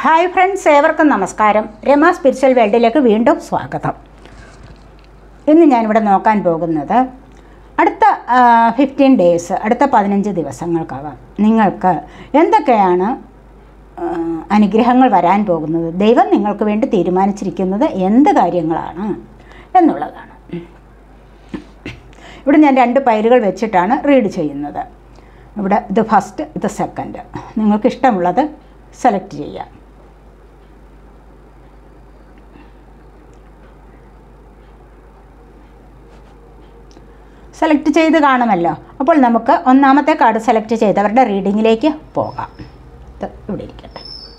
Hi friends ഏവർക്കും നമസ്കാരം Rama spiritual വേൾഡിലേക്ക് വീണ്ടും സ്വാഗതം ഇന്ന് ഞാനിവിടെ നോക്കാൻ പോകുന്നത് അടുത്ത ഫിഫ്റ്റീൻ ഡേയ്സ് അടുത്ത പതിനഞ്ച് ദിവസങ്ങൾക്കകം നിങ്ങൾക്ക് എന്തൊക്കെയാണ് ആ, അനുഗ്രഹങ്ങൾ വരാൻ പോകുന്നത് ദൈവം നിങ്ങൾക്ക് വേണ്ടി തീരുമാനിച്ചിരിക്കുന്നത് എന്ത് കാര്യങ്ങളാണ് എന്നുള്ളതാണ് ഇവിടെ ഞാൻ രണ്ട് പൈലുകൾ വെച്ചിട്ടാണ് റീഡ് ചെയ്യുന്നത് ഇവിടെ ഇത് ഫസ്റ്റ് ഇത് സെക്കൻഡ് നിങ്ങൾക്ക് ഇഷ്ടമുള്ളത് സെലക്ട് ചെയ്യാം സെലക്ട് ചെയ്ത് കാണുമല്ലോ അപ്പോൾ നമുക്ക് ഒന്നാമത്തെ കാർഡ് സെലക്ട് ചെയ്തവരുടെ റീഡിങ്ങിലേക്ക് പോകാം ഇത് ഇവിടെ ഇരിക്കട്ടെ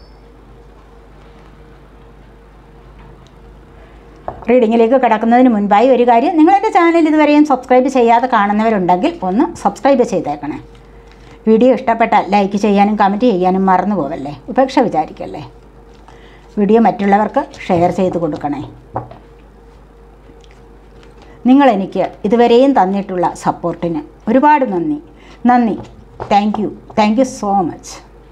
റീഡിങ്ങിലേക്ക് കിടക്കുന്നതിന് മുൻപായി ഒരു കാര്യം നിങ്ങൾ എൻ്റെ ചാനൽ ഇതുവരെയും സബ്സ്ക്രൈബ് ചെയ്യാതെ കാണുന്നവരുണ്ടെങ്കിൽ ഒന്ന് സബ്സ്ക്രൈബ് ചെയ്തേക്കണേ വീഡിയോ ഇഷ്ടപ്പെട്ടാൽ ലൈക്ക് ചെയ്യാനും കമൻറ്റ് ചെയ്യാനും മറന്നു പോവല്ലേ ഉപേക്ഷ വിചാരിക്കല്ലേ വീഡിയോ മറ്റുള്ളവർക്ക് ഷെയർ ചെയ്ത് കൊടുക്കണേ നിങ്ങൾ എനിക്ക് ഇതുവരെയും തന്നിട്ടുള്ള സപ്പോർട്ടിന് ഒരുപാട് നന്ദി നന്ദി thank you thank you so much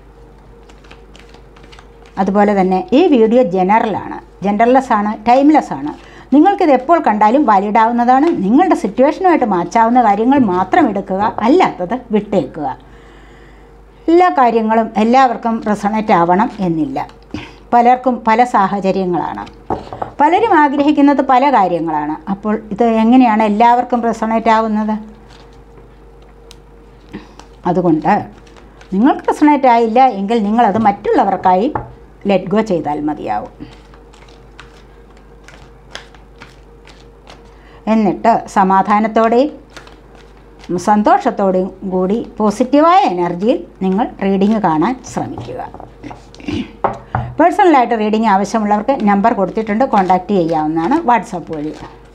അതുപോലെ തന്നെ ഈ വീഡിയോ ജനറലാണ് ജനറൽലെസ് ആണ് ടൈംലെസ് ആണ് നിങ്ങൾക്കിത് എപ്പോൾ കണ്ടാലും വാലിഡ് ആവുന്നതാണ് നിങ്ങളുടെ സിറ്റുവേഷനുമായിട്ട് മാച്ചാവുന്ന കാര്യങ്ങൾ മാത്രം എടുക്കുക അല്ലാത്തത് വിട്ടേക്കുക എല്ലാ കാര്യങ്ങളും എല്ലാവർക്കും റെസണേറ്റ് ആവണം എന്നില്ല പലർക്കും പല സാഹചര്യങ്ങളാണ് പലരും ആഗ്രഹിക്കുന്നത് പല കാര്യങ്ങളാണ് അപ്പോൾ ഇത് എങ്ങനെയാണ് എല്ലാവർക്കും റെസണേറ്റ് ആവുന്നത് അതുകൊണ്ട് നിങ്ങൾക്ക് റെസണേറ്റ് ആയില്ല എങ്കിൽ നിങ്ങളത് മറ്റുള്ളവർക്കായി ലെറ്റ് ഗോ ചെയ്താൽ മതിയാവും എന്നിട്ട് സമാധാനത്തോടെയും സന്തോഷത്തോടെയും കൂടി പോസിറ്റീവായ എനർജിയിൽ നിങ്ങൾ റീഡിങ് കാണാൻ ശ്രമിക്കുക പേഴ്സണലായിട്ട് റീഡിങ് ആവശ്യമുള്ളവർക്ക് നമ്പർ കൊടുത്തിട്ടുണ്ട് കോൺടാക്റ്റ് ചെയ്യാവുന്നതാണ് വാട്സപ്പ് വഴി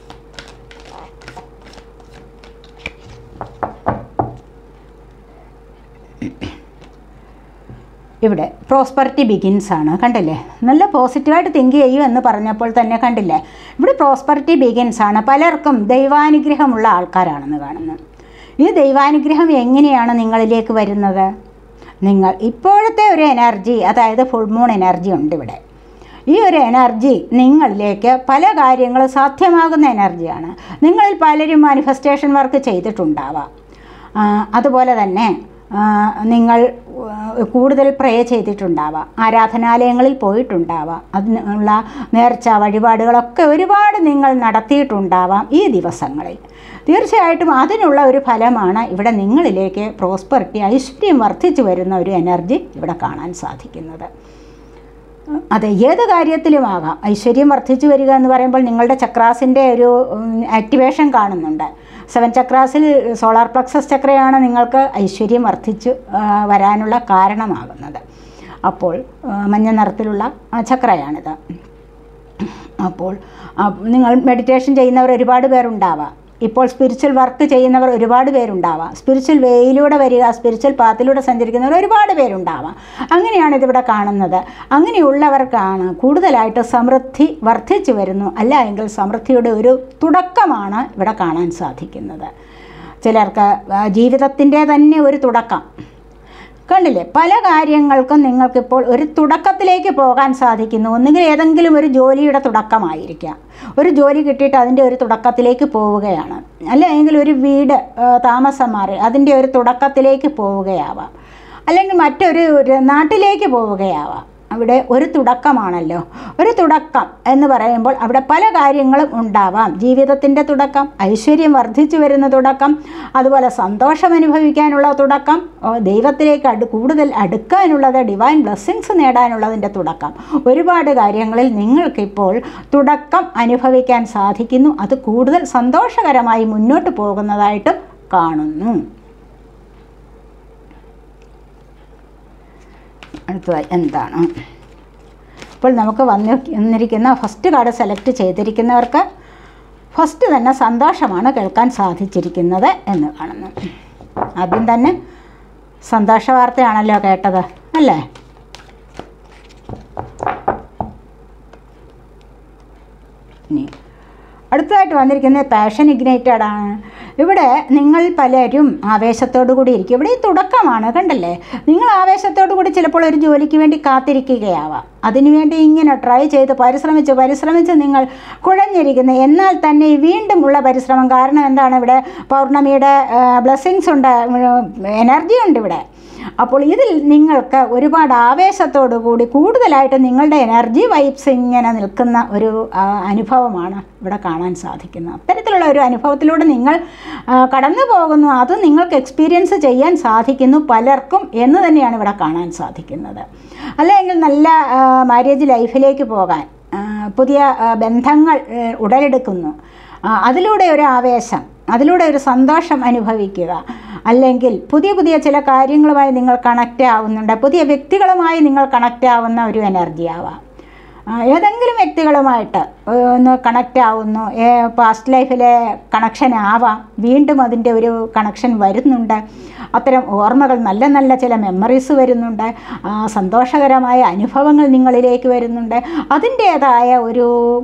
ഇവിടെ പ്രോസ്പെറിറ്റി ബിഗിൻസ് ആണ് കണ്ടില്ലേ നല്ല പോസിറ്റീവായിട്ട് തിങ്ക് ചെയ്യൂ എന്ന് പറഞ്ഞപ്പോൾ തന്നെ കണ്ടില്ലേ ഇവിടെ പ്രോസ്പെറിറ്റി ബിഗിൻസ് ആണ് പലർക്കും ദൈവാനുഗ്രഹമുള്ള ആൾക്കാരാണെന്ന് കാണുന്നത് ഈ ദൈവാനുഗ്രഹം എങ്ങനെയാണ് നിങ്ങളിലേക്ക് വരുന്നത് നിങ്ങൾ ഇപ്പോഴത്തെ ഒരു എനർജി അതായത് ഫുൾ മൂൺ എനർജി ഉണ്ട് ഇവിടെ ഈ ഒരു എനർജി നിങ്ങളിലേക്ക് പല കാര്യങ്ങളും സാധ്യമാകുന്ന എനർജിയാണ് നിങ്ങളിൽ പലരും മാനിഫെസ്റ്റേഷൻ വർക്ക് ചെയ്തിട്ടുണ്ടാവാം ആ, അതുപോലെ തന്നെ ആ, നിങ്ങൾ ആ, കൂടുതൽ പ്രേ ചെയ്തിട്ടുണ്ടാവാം ആരാധനാലയങ്ങളിൽ പോയിട്ടുണ്ടാവാം അതിനുള്ള നേർച്ച വഴിപാടുകളൊക്കെ ഒരുപാട് നിങ്ങൾ നടത്തിയിട്ടുണ്ടാവാം ഈ ദിവസങ്ങളിൽ തീർച്ചയായിട്ടും അതിനുള്ള ഒരു ഫലമാണ് ഇവിടെ നിങ്ങളിലേക്ക് പ്രോസ്പെറിറ്റി ഐശ്വര്യം വർദ്ധിച്ചു വരുന്ന ഒരു എനർജി ഇവിടെ കാണാൻ സാധിക്കുന്നത് അതെ ഏത് കാര്യത്തിലുമാകാം ഐശ്വര്യം വർദ്ധിച്ചു വരിക എന്ന് പറയുമ്പോൾ നിങ്ങളുടെ ചക്രാസിൻ്റെ ഒരു ആക്ടിവേഷൻ കാണുന്നുണ്ട് സെവൻ ചക്രാസിൽ സോളാർ പ്ലക്സസ് ചക്രയാണ് നിങ്ങൾക്ക് ഐശ്വര്യം വർദ്ധിച്ചു ആ, വരാനുള്ള കാരണമാകുന്നത് അപ്പോൾ ആ, മഞ്ഞ നിറത്തിലുള്ള ആ, ചക്രയാണിത് അപ്പോൾ ആ, നിങ്ങൾ മെഡിറ്റേഷൻ ചെയ്യുന്നവർ ഒരുപാട് പേരുണ്ടാവാം ഇപ്പോൾ സ്പിരിച്വൽ വർക്ക് ചെയ്യുന്നവർ ഒരുപാട് പേരുണ്ടാവാം സ്പിരിച്വൽ വേയിലൂടെ വരിക സ്പിരിച്വൽ പാത്തിലൂടെ സഞ്ചരിക്കുന്നവർ ഒരുപാട് പേരുണ്ടാവാം അങ്ങനെയാണ് ഇതിവിടെ കാണുന്നത് അങ്ങനെയുള്ളവർക്കാണ് കൂടുതലായിട്ട് സമൃദ്ധി വർദ്ധിച്ചു വരുന്നു അല്ല എങ്കിൽ സമൃദ്ധിയുടെ ഒരു തുടക്കമാണ് ഇവിടെ കാണാൻ സാധിക്കുന്നത് ചിലർക്ക് ആ, ജീവിതത്തിൻ്റെ തന്നെ ഒരു തുടക്കം കണ്ടില്ലേ പല കാര്യങ്ങൾക്കും നിങ്ങൾക്കിപ്പോൾ ഒരു തുടക്കത്തിലേക്ക് പോകാൻ സാധിക്കുന്നു ഒന്നുകിൽ ഏതെങ്കിലും ഒരു ജോലിയുടെ തുടക്കമായിരിക്കാം ഒരു ജോലി കിട്ടിയിട്ട് അതിൻ്റെ ഒരു തുടക്കത്തിലേക്ക് പോവുകയാണ് അല്ലെങ്കിൽ ഒരു വീട് ആ, താമസം മാറി അതിൻ്റെ ഒരു തുടക്കത്തിലേക്ക് പോവുകയാവാം അല്ലെങ്കിൽ മറ്റൊരു ഒരു നാട്ടിലേക്ക് പോവുകയാവാം അവിടെ ഒരു തുടക്കമാണല്ലോ ഒരു തുടക്കം എന്ന് പറയുമ്പോൾ അവിടെ പല കാര്യങ്ങളും ഉണ്ടാവാം ജീവിതത്തിൻ്റെ തുടക്കം ഐശ്വര്യം വർദ്ധിച്ചു വരുന്ന തുടക്കം അതുപോലെ സന്തോഷം അനുഭവിക്കാനുള്ള തുടക്കം ഓ, ദൈവത്തിലേക്ക് അടു കൂടുതൽ അടുക്കാനുള്ളത് ഡിവൈൻ ബ്ലെസ്സിങ്സ് നേടാനുള്ളതിൻ്റെ തുടക്കം ഒരുപാട് കാര്യങ്ങളിൽ നിങ്ങൾക്കിപ്പോൾ തുടക്കം അനുഭവിക്കാൻ സാധിക്കുന്നു അത് കൂടുതൽ സന്തോഷകരമായി മുന്നോട്ട് പോകുന്നതായിട്ടും കാണുന്നു അടുത്തതായി എന്താണ് ഇപ്പോൾ നമുക്ക് വന്ന് വന്നിരിക്കുന്ന ഫസ്റ്റ് കാർഡ് സെലക്ട് ചെയ്തിരിക്കുന്നവർക്ക് ഫസ്റ്റ് തന്നെ സന്തോഷമാണ് കേൾക്കാൻ സാധിച്ചിരിക്കുന്നത് എന്ന് കാണുന്നു ആദ്യം തന്നെ സന്തോഷ വാർത്തയാണല്ലോ കേട്ടത് അല്ലേ ഇനി അടുത്തതായിട്ട് വന്നിരിക്കുന്നത് പാഷൻ ഇഗ്നൈറ്റഡ് ആണ് ഇവിടെ നിങ്ങൾ പലരും ആവേശത്തോടു കൂടി ഇരിക്കും ഇവിടെ ഈ തുടക്കമാണ് കണ്ടല്ലേ നിങ്ങൾ ആവേശത്തോടു കൂടി ചിലപ്പോൾ ഒരു ജോലിക്ക് വേണ്ടി കാത്തിരിക്കുകയാവാം അതിനുവേണ്ടി ഇങ്ങനെ ട്രൈ ചെയ്ത് പരിശ്രമിച്ച് പരിശ്രമിച്ച് നിങ്ങൾ കുഴഞ്ഞിരിക്കുന്നു എന്നാൽ തന്നെ വീണ്ടും ഉള്ള പരിശ്രമം കാരണം എന്താണ് ഇവിടെ പൗർണമിയുടെ ബ്ലെസ്സിങ്സ് ഉണ്ട് എനർജി ഉണ്ട് ഇവിടെ അപ്പോൾ ഇതിൽ നിങ്ങൾക്ക് ഒരുപാട് ആവേശത്തോടു കൂടി കൂടുതലായിട്ട് നിങ്ങളുടെ എനർജി വൈബ്സ് ഇങ്ങനെ നിൽക്കുന്ന ഒരു ആ, അനുഭവമാണ് ഇവിടെ കാണാൻ സാധിക്കുന്നത് അത്തരത്തിലുള്ള ഒരു അനുഭവത്തിലൂടെ നിങ്ങൾ ആ, കടന്നു പോകുന്നു അത് നിങ്ങൾക്ക് എക്സ്പീരിയൻസ് ചെയ്യാൻ സാധിക്കുന്നു പലർക്കും എന്ന് തന്നെയാണ് ഇവിടെ കാണാൻ സാധിക്കുന്നത് അല്ലെങ്കിൽ നല്ല മാരേജ് ലൈഫിലേക്ക് പോകാൻ ആ, പുതിയ ആ, ബന്ധങ്ങൾ ഏ, ഉടലെടുക്കുന്നു ആ, അതിലൂടെ ഒരു ആവേശം അതിലൂടെ ഒരു സന്തോഷം അനുഭവിക്കുക അല്ലെങ്കിൽ പുതിയ പുതിയ ചില കാര്യങ്ങളുമായി നിങ്ങൾ കണക്റ്റ് ആവുന്നുണ്ട് പുതിയ വ്യക്തികളുമായി നിങ്ങൾ കണക്റ്റ് ആവുന്ന ഒരു എനർജി ആവാം ആ, ഏതെങ്കിലും വ്യക്തികളുമായിട്ട് ഏ, ഒന്ന് കണക്റ്റ് ആവുന്നു പാസ്റ്റ് ലൈഫിലെ കണക്ഷൻ ആവാം വീണ്ടും അതിൻ്റെ ഒരു കണക്ഷൻ വരുന്നുണ്ട് അത്തരം ഓർമ്മകൾ നല്ല നല്ല ചില മെമ്മറീസ് വരുന്നുണ്ട് ആ, സന്തോഷകരമായ അനുഭവങ്ങൾ നിങ്ങളിലേക്ക് വരുന്നുണ്ട് അതിൻ്റേതായ ഒരു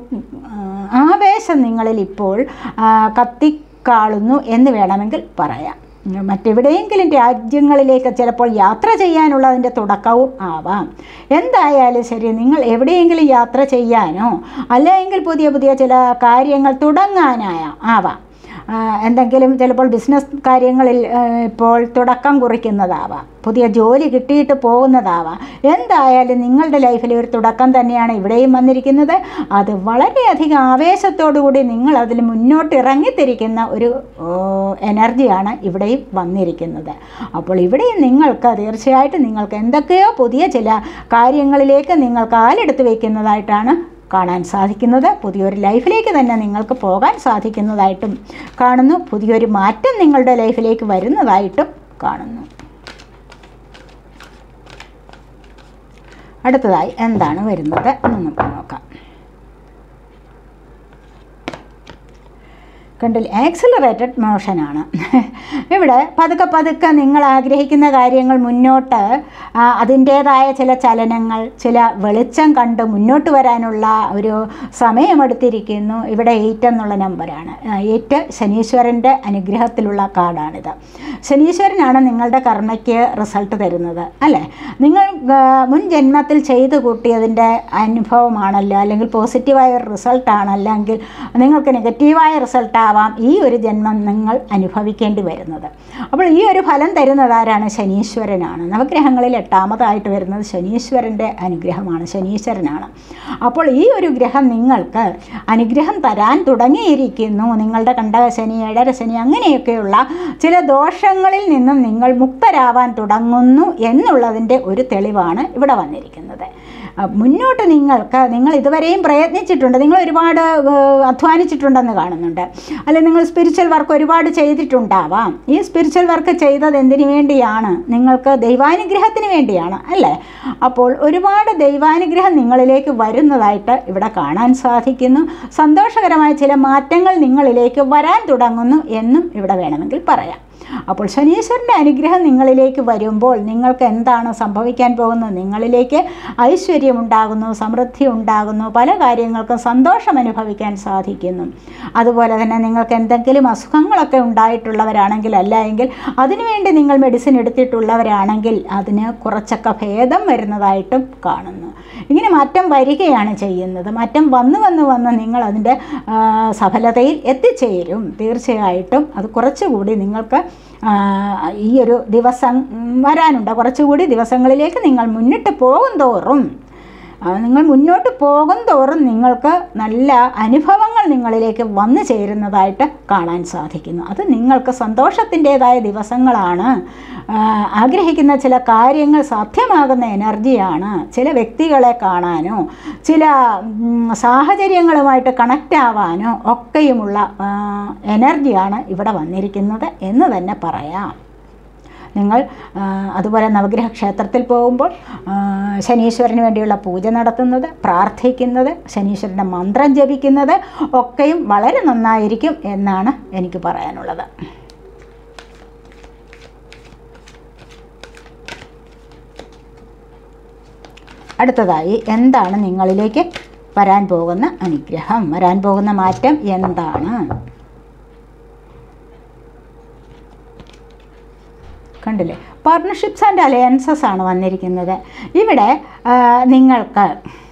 ആ, ആവേശം നിങ്ങളിൽ ഇപ്പോൾ ആ, കത്തിക്കാളുന്നു എന്ന് വേണമെങ്കിൽ പറയാം മറ്റെവിടെയെങ്കിലും രാജ്യങ്ങളിലേക്ക് ചിലപ്പോൾ യാത്ര ചെയ്യാനുള്ളതിൻ്റെ തുടക്കവും ആവാം എന്തായാലും ശരി നിങ്ങൾ എവിടെയെങ്കിലും യാത്ര ചെയ്യാനോ അല്ലെങ്കിൽ പുതിയ പുതിയ ചില കാര്യങ്ങൾ തുടങ്ങാനായ ആവാം ആ, എന്തെങ്കിലും ചിലപ്പോൾ ബിസിനസ് കാര്യങ്ങളിൽ ആ, ഇപ്പോൾ തുടക്കം കുറിക്കുന്നതാവാം പുതിയ ജോലി കിട്ടിയിട്ട് പോകുന്നതാവാം എന്തായാലും നിങ്ങളുടെ ലൈഫിലെ ഒരു തുടക്കം തന്നെയാണ് ഇവിടെയും വന്നിരിക്കുന്നത് അത് വളരെയധികം ആവേശത്തോടു കൂടി നിങ്ങൾ അതിൽ മുന്നോട്ട് ഇറങ്ങിത്തിരിക്കുന്ന ഒരു ഓ, എനർജിയാണ് ഇവിടെയും വന്നിരിക്കുന്നത് അപ്പോൾ ഇവിടെയും നിങ്ങൾക്ക് തീർച്ചയായിട്ടും നിങ്ങൾക്ക് എന്തൊക്കെയോ പുതിയ ചില കാര്യങ്ങളിലേക്ക് നിങ്ങൾ കാലെടുത്ത് വയ്ക്കുന്നതായിട്ടാണ് കാണാൻ സാധിക്കുന്നത് പുതിയൊരു ലൈഫിലേക്ക് തന്നെ നിങ്ങൾക്ക് പോകാൻ സാധിക്കുന്നതായിട്ടും കാണുന്നു പുതിയൊരു മാറ്റം നിങ്ങളുടെ ലൈഫിലേക്ക് വരുന്നതായിട്ടും കാണുന്നു അടുത്തതായി എന്താണ് വരുന്നത് എന്ന് നമുക്ക് നോക്കാം കണ്ടിൽ ആക്സിലറേറ്റഡ് മോഷനാണ് ഇവിടെ പതുക്കെ പതുക്കെ നിങ്ങൾ ആഗ്രഹിക്കുന്ന കാര്യങ്ങൾ മുന്നോട്ട് ആ, അതിൻ്റേതായ ചില ചലനങ്ങൾ ചില വെളിച്ചം കണ്ട് മുന്നോട്ട് വരാനുള്ള ഒരു സമയമെടുത്തിരിക്കുന്നു ഇവിടെ എയ്റ്റ് എന്നുള്ള നമ്പറാണ് എയ്റ്റ് ശനീശ്വരൻ്റെ അനുഗ്രഹത്തിലുള്ള കാർഡാണിത് ശനീശ്വരനാണ് നിങ്ങളുടെ കർമ്മയ്ക്ക് റിസൾട്ട് തരുന്നത് അല്ലേ നിങ്ങൾ ആ, മുൻ ജന്മത്തിൽ ചെയ്തു കൂട്ടിയതിൻ്റെ അനുഭവമാണല്ലോ അല്ലെങ്കിൽ പോസിറ്റീവായ ഒരു റിസൾട്ടാണ് അല്ലെങ്കിൽ നിങ്ങൾക്ക് നെഗറ്റീവായ റിസൾട്ട് ആവാം ഈ ഒരു ജന്മം നിങ്ങൾ അനുഭവിക്കേണ്ടി വരുന്നത് അപ്പോൾ ഈ ഒരു ഫലം തരുന്നത് ആരാണ് ശനീശ്വരനാണ് നവഗ്രഹങ്ങളിൽ എട്ടാമതായിട്ട് വരുന്നത് ശനീശ്വരൻ്റെ അനുഗ്രഹമാണ് ശനീശ്വരനാണ് അപ്പോൾ ഈ ഒരു ഗ്രഹം നിങ്ങൾക്ക് അനുഗ്രഹം തരാൻ തുടങ്ങിയിരിക്കുന്നു നിങ്ങളുടെ കണ്ടകശനി ഏഴരശനി അങ്ങനെയൊക്കെയുള്ള ചില ദോഷങ്ങളിൽ നിന്നും നിങ്ങൾ മുക്തരാവാൻ തുടങ്ങുന്നു എന്നുള്ളതിൻ്റെ ഒരു തെളിവാണ് ഇവിടെ വന്നിരിക്കുന്നത് അഹ് മുന്നോട്ട് നിങ്ങൾക്ക് നിങ്ങൾ ഇതുവരെയും പ്രയത്നിച്ചിട്ടുണ്ട് നിങ്ങൾ ഒരുപാട് ഏഹ്, അധ്വാനിച്ചിട്ടുണ്ടെന്ന് കാണുന്നുണ്ട് അല്ലെങ്കിൽ നിങ്ങൾ സ്പിരിച്വൽ വർക്ക് ഒരുപാട് ചെയ്തിട്ടുണ്ടാവാം ഈ സ്പിരിച്വൽ വർക്ക് ചെയ്തത് എന്തിനു വേണ്ടിയാണ് നിങ്ങൾക്ക് ദൈവാനുഗ്രഹത്തിന് വേണ്ടിയാണ് അല്ലേ അപ്പോൾ ഒരുപാട് ദൈവാനുഗ്രഹം നിങ്ങളിലേക്ക് വരുന്നതായിട്ട് ഇവിടെ കാണാൻ സാധിക്കുന്നു സന്തോഷകരമായ ചില മാറ്റങ്ങൾ നിങ്ങളിലേക്ക് വരാൻ തുടങ്ങുന്നു എന്നും ഇവിടെ വേണമെങ്കിൽ പറയാം അപ്പോൾ ശനീശ്വരൻ്റെ അനുഗ്രഹം നിങ്ങളിലേക്ക് വരുമ്പോൾ നിങ്ങൾക്ക് എന്താണ് സംഭവിക്കാൻ പോകുന്നത് നിങ്ങളിലേക്ക് ഐശ്വര്യം ഉണ്ടാകുന്നു സമൃദ്ധി ഉണ്ടാകുന്നു പല കാര്യങ്ങൾക്കും സന്തോഷം അനുഭവിക്കാൻ സാധിക്കുന്നു അതുപോലെ തന്നെ നിങ്ങൾക്ക് എന്തെങ്കിലും അസുഖങ്ങളൊക്കെ ഉണ്ടായിട്ടുള്ളവരാണെങ്കിൽ അല്ല എങ്കിൽ അതിനുവേണ്ടി നിങ്ങൾ മെഡിസിൻ എടുത്തിട്ടുള്ളവരാണെങ്കിൽ അതിന് കുറച്ചൊക്കെ ഭേദം വരുന്നതായിട്ടും കാണുന്നു ഇങ്ങനെ മാറ്റം വരികയാണ് ചെയ്യുന്നത് മാറ്റം വന്ന് വന്ന് വന്ന് നിങ്ങൾ അതിൻ്റെ ആ, സഫലതയിൽ എത്തിച്ചേരും തീർച്ചയായിട്ടും അത് കുറച്ചുകൂടി നിങ്ങൾക്ക് ആ, ഈ ഒരു ദിവസം ഉം, വരാനുണ്ട് കുറച്ചുകൂടി ദിവസങ്ങളിലേക്ക് നിങ്ങൾ മുന്നിട്ട് പോകും തോറും ആ, നിങ്ങൾ മുന്നോട്ട് പോകും തോറും നിങ്ങൾക്ക് നല്ല അനുഭവങ്ങൾ നിങ്ങളിലേക്ക് വന്നു ചേരുന്നതായിട്ട് കാണാൻ സാധിക്കുന്നു അത് നിങ്ങൾക്ക് സന്തോഷത്തിൻ്റെതായ ദിവസങ്ങളാണ് ആ, ആഗ്രഹിക്കുന്ന ചില കാര്യങ്ങൾ സാധ്യമാകുന്ന എനർജിയാണ് ചില വ്യക്തികളെ കാണാനോ ചില ഉം, സാഹചര്യങ്ങളുമായിട്ട് കണക്റ്റ് ആവാനോ ഒക്കെയുമുള്ള ആ, എനർജിയാണ് ഇവിടെ വന്നിരിക്കുന്നത് എന്ന് തന്നെ പറയാം നിങ്ങൾ ആ, അതുപോലെ നവഗ്രഹ ക്ഷേത്രത്തിൽ പോകുമ്പോൾ ആ, ശനീശ്വരന് വേണ്ടിയുള്ള പൂജ നടത്തുന്നത് പ്രാർത്ഥിക്കുന്നത് ശനീശ്വരൻ്റെ മന്ത്രം ജപിക്കുന്നത് ഒക്കെയും വളരെ നന്നായിരിക്കും എന്നാണ് എനിക്ക് പറയാനുള്ളത് അടുത്തതായി എന്താണ് നിങ്ങളിലേക്ക് വരാൻ പോകുന്ന അനുഗ്രഹം വരാൻ പോകുന്ന മാറ്റം എന്താണ് കണ്ടില്ലേ പാർട്ട്ണർഷിപ്സ് ആൻഡ് അലയൻസസ് ആണ് വന്നിരിക്കുന്നത് ഇവിടെ ആ, നിങ്ങൾക്ക്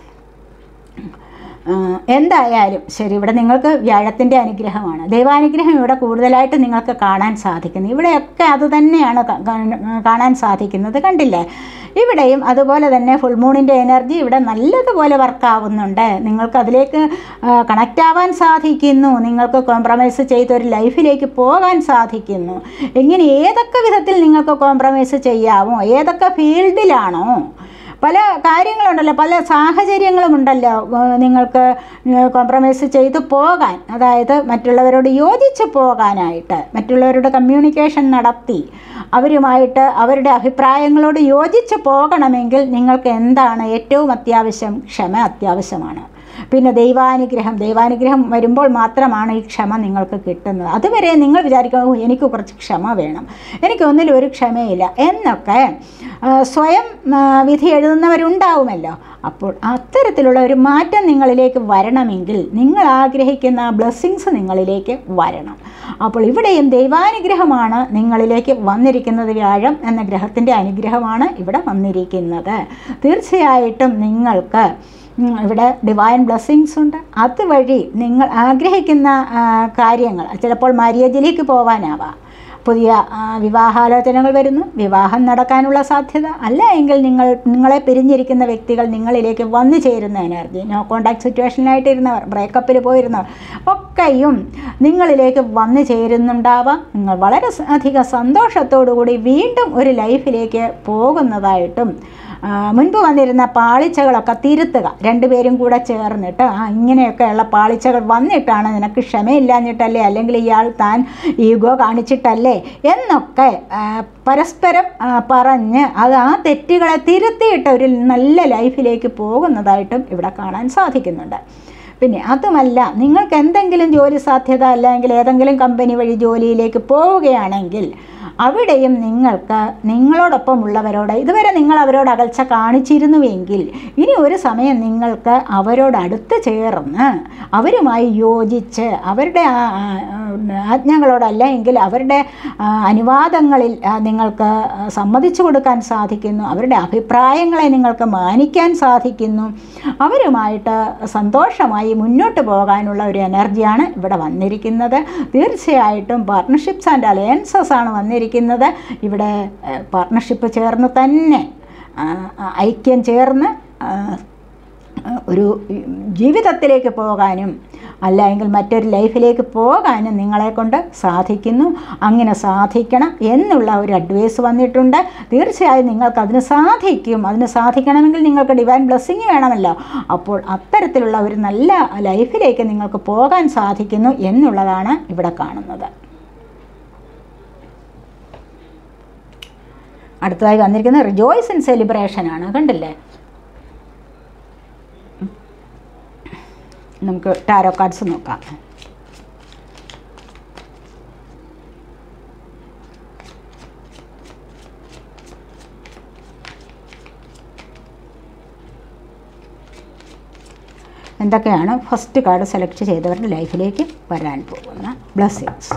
ആ, എന്തായാലും ശരി ഇവിടെ നിങ്ങൾക്ക് വ്യാഴത്തിൻ്റെ അനുഗ്രഹമാണ് ദൈവാനുഗ്രഹം ഇവിടെ കൂടുതലായിട്ട് നിങ്ങൾക്ക് കാണാൻ സാധിക്കുന്നു ഇവിടെയൊക്കെ അത് തന്നെയാണ് ക- കാ- കാണാൻ സാധിക്കുന്നത് കണ്ടില്ലേ ഇവിടെയും അതുപോലെ തന്നെ ഫുൾ മൂണിൻ്റെ എനർജി ഇവിടെ നല്ലതുപോലെ വർക്കാവുന്നുണ്ട് നിങ്ങൾക്ക് അതിലേക്ക് കണക്റ്റ് ആവാൻ സാധിക്കുന്നു നിങ്ങൾക്ക് കോംപ്രമൈസ് ചെയ്തൊരു ലൈഫിലേക്ക് പോകാൻ സാധിക്കുന്നു എങ്ങനെ ഏതൊക്കെ വിധത്തിൽ നിങ്ങൾക്ക് കോംപ്രമൈസ് ചെയ്യാമോ ഏതൊക്കെ ഫീൽഡിലാണോ പല കാര്യങ്ങളുണ്ടല്ലോ പല സാഹചര്യങ്ങളുമുണ്ടല്ലോ ഏഹ് നിങ്ങൾക്ക് കോംപ്രമൈസ് ചെയ്തു പോകാൻ അതായത് മറ്റുള്ളവരോട് യോജിച്ച് പോകാനായിട്ട് മറ്റുള്ളവരോട് കമ്മ്യൂണിക്കേഷൻ നടത്തി അവരുമായിട്ട് അവരുടെ അഭിപ്രായങ്ങളോട് യോജിച്ച് പോകണമെങ്കിൽ നിങ്ങൾക്ക് എന്താണ് ഏറ്റവും അത്യാവശ്യം ക്ഷമ അത്യാവശ്യമാണ് പിന്നെ ദൈവാനുഗ്രഹം ദൈവാനുഗ്രഹം വരുമ്പോൾ മാത്രമാണ് ഈ ക്ഷമ നിങ്ങൾക്ക് കിട്ടുന്നത് അതുവരെ നിങ്ങൾ വിചാരിക്കും "ഓ, എനിക്ക് കുറച്ച് ക്ഷമ വേണം എനിക്ക് ഒന്നിലും ഒരു ക്ഷമയില്ല എന്നൊക്കെ ആ, സ്വയം ആ, വിധി എഴുതുന്നവരുണ്ടാവുമല്ലോ അപ്പോൾ അത്തരത്തിലുള്ള ഒരു മാറ്റം നിങ്ങളിലേക്ക് വരണമെങ്കിൽ നിങ്ങൾ ആഗ്രഹിക്കുന്ന ബ്ലെസ്സിങ്സ് നിങ്ങളിലേക്ക് വരണം അപ്പോൾ ഇവിടെയും ദൈവാനുഗ്രഹമാണ് നിങ്ങളിലേക്ക് വന്നിരിക്കുന്നത് വ്യാഴം എന്ന ഗ്രഹത്തിൻ്റെ അനുഗ്രഹമാണ് ഇവിടെ വന്നിരിക്കുന്നത് തീർച്ചയായിട്ടും നിങ്ങൾക്ക് ഉം, ഇവിടെ ഡിവൈൻ ബ്ലെസ്സിങ്സ് ഉണ്ട് അതുവഴി നിങ്ങൾ ആഗ്രഹിക്കുന്ന ആ, കാര്യങ്ങൾ ചിലപ്പോൾ മാര്യേജിലേക്ക് പോകാനാവാം പുതിയ ആ, വിവാഹാലോചനകൾ വരുന്നു വിവാഹം നടക്കാനുള്ള സാധ്യത അല്ല എങ്കിൽ നിങ്ങൾ നിങ്ങളെ പിരിഞ്ഞിരിക്കുന്ന വ്യക്തികൾ നിങ്ങളിലേക്ക് വന്നു ചേരുന്ന എനർജി നോ കോണ്ടാക്ട് സിറ്റുവേഷനിലായിട്ടിരുന്നവർ ബ്രേക്കപ്പിൽ പോയിരുന്നവർ ഒക്കെയും നിങ്ങളിലേക്ക് വന്നു ചേരുന്നുണ്ടാവാം നിങ്ങൾ വളരെ സ- അധികം സന്തോഷത്തോടു കൂടി വീണ്ടും ഒരു ലൈഫിലേക്ക് പോകുന്നതായിട്ടും ആ, മുൻപ് വന്നിരുന്ന പാളിച്ചകളൊക്കെ തിരുത്തുക രണ്ടുപേരും കൂടെ ചേർന്നിട്ട് ആ ഇങ്ങനെയൊക്കെയുള്ള പാളിച്ചകൾ വന്നിട്ടാണ് നിനക്ക് ക്ഷമയില്ലാഞ്ഞിട്ടല്ലേ അല്ലെങ്കിൽ ഇയാൾ താൻ ഈഗോ കാണിച്ചിട്ടല്ലേ എന്നൊക്കെ ആ, പരസ്പരം ആ, പറഞ്ഞ് അത് ആ തെറ്റുകളെ തിരുത്തിയിട്ട് ഒരു നല്ല ലൈഫിലേക്ക് പോകുന്നതായിട്ടും ഇവിടെ കാണാൻ സാധിക്കുന്നുണ്ട് പിന്നെ അതുമല്ല നിങ്ങൾക്ക് എന്തെങ്കിലും ജോലി സാധ്യത അല്ലെങ്കിൽ ഏതെങ്കിലും കമ്പനി വഴി ജോലിയിലേക്ക് പോവുകയാണെങ്കിൽ അവിടെയും നിങ്ങൾക്ക് നിങ്ങളോടൊപ്പം ഉള്ളവരോട് ഇതുവരെ നിങ്ങൾ അവരോട് അകൽച്ച കാണിച്ചിരുന്നുവെങ്കിൽ ഇനി ഒരു സമയം നിങ്ങൾക്ക് അവരോട് അടുത്ത് ചേർന്ന് അവരുമായി യോജിച്ച് അവരുടെ ആ, ആ, ആജ്ഞകളോടല്ല എങ്കിൽ അവരുടെ ആ, അനുവാദങ്ങളിൽ ആ, നിങ്ങൾക്ക് സമ്മതിച്ചു കൊടുക്കാൻ സാധിക്കുന്നു അവരുടെ അഭിപ്രായങ്ങളെ നിങ്ങൾക്ക് മാനിക്കാൻ സാധിക്കുന്നു അവരുമായിട്ട് സന്തോഷമായി മുന്നോട്ട് പോകാനുള്ള ഒരു എനർജിയാണ് ഇവിടെ വന്നിരിക്കുന്നത് തീർച്ചയായിട്ടും പാർട്ട്ണർഷിപ്സ് ആൻഡ് അലയൻസസ് ആണ് വന്നിരിക്കുന്നത് ഇവിടെ പാർട്ട്ണർഷിപ്പ് ചേർന്ന് തന്നെ ആ, ആ, ഐക്യം ചേർന്ന് ആ, ഒരു ജീവിതത്തിലേക്ക് പോകാനും അല്ല എങ്കിൽ മറ്റൊരു ലൈഫിലേക്ക് പോകാനും നിങ്ങളെ കൊണ്ട് സാധിക്കുന്നു അങ്ങനെ സാധിക്കണം എന്നുള്ള ഒരു അഡ്വൈസ് വന്നിട്ടുണ്ട് തീർച്ചയായും നിങ്ങൾക്ക് അതിന് സാധിക്കും അതിന് സാധിക്കണമെങ്കിൽ നിങ്ങൾക്ക് ഡിവൈൻ ബ്ലെസ്സിങ് വേണമല്ലോ അപ്പോൾ അത്തരത്തിലുള്ള ഒരു നല്ല ലൈഫിലേക്ക് നിങ്ങൾക്ക് പോകാൻ സാധിക്കുന്നു എന്നുള്ളതാണ് ഇവിടെ കാണുന്നത് അടുത്തതായി വന്നിരിക്കുന്നത് റിജോയ്സ് ഇൻ സെലിബ്രേഷൻ ആണ് കണ്ടില്ലേ നമുക്ക് ടാരോ കാർഡ്സ് നോക്കാം എന്തൊക്കെയാണ് ഫസ്റ്റ് കാർഡ് സെലക്ട് ചെയ്തവരുടെ ലൈഫിലേക്ക് വരാൻ പോകുന്ന blessings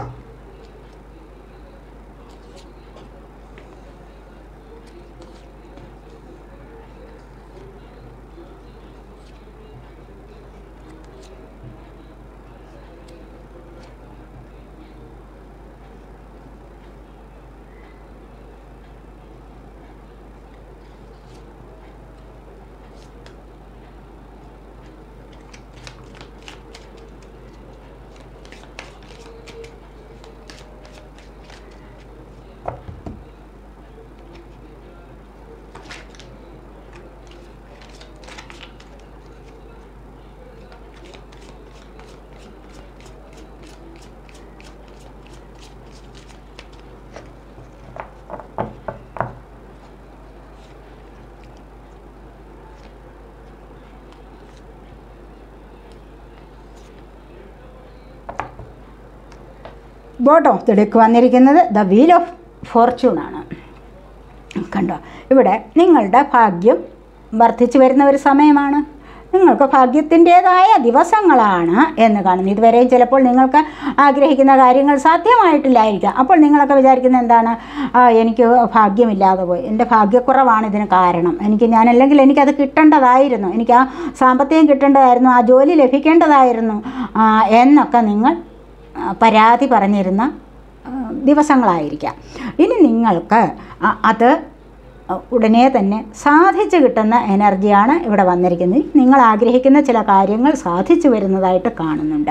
bottom of the deck വന്നിരിക്കുന്നത് ദ വീൽ ഓഫ് ഫോർച്യൂൺ ആണ് കണ്ടോ ഇവിടെ നിങ്ങളുടെ ഭാഗ്യം വർദ്ധിച്ചു വരുന്ന ഒരു സമയമാണ് നിങ്ങൾക്ക് ഭാഗ്യത്തിൻ്റേതായ ദിവസങ്ങളാണ് എന്ന് കാണുന്നു ഇതുവരെയും ചിലപ്പോൾ നിങ്ങൾക്ക് ആഗ്രഹിക്കുന്ന കാര്യങ്ങൾ സാധ്യമായിട്ടില്ലായിരിക്കാം അപ്പോൾ നിങ്ങളൊക്കെ വിചാരിക്കുന്നത് എന്താണ് ആ, എനിക്ക് ഭാഗ്യമില്ലാതെ പോയി എൻ്റെ ഭാഗ്യക്കുറവാണ് ഇതിന് കാരണം എനിക്ക് ഞാൻ അല്ലെങ്കിൽ എനിക്കത് കിട്ടേണ്ടതായിരുന്നു എനിക്ക് ആ സാമ്പത്തികം കിട്ടേണ്ടതായിരുന്നു ആ ജോലി ലഭിക്കേണ്ടതായിരുന്നു ആ, എന്നൊക്കെ നിങ്ങൾ ആ, പരാതി പറഞ്ഞിരുന്ന ആ, ദിവസങ്ങളായിരിക്കാം ഇനി നിങ്ങൾക്ക് അ- അത് ഉടനെ തന്നെ സാധിച്ചു കിട്ടുന്ന എനർജിയാണ് ഇവിടെ വന്നിരിക്കുന്നത് നിങ്ങൾ ആഗ്രഹിക്കുന്ന ചില കാര്യങ്ങൾ സാധിച്ചു വരുന്നതായിട്ട് കാണുന്നുണ്ട്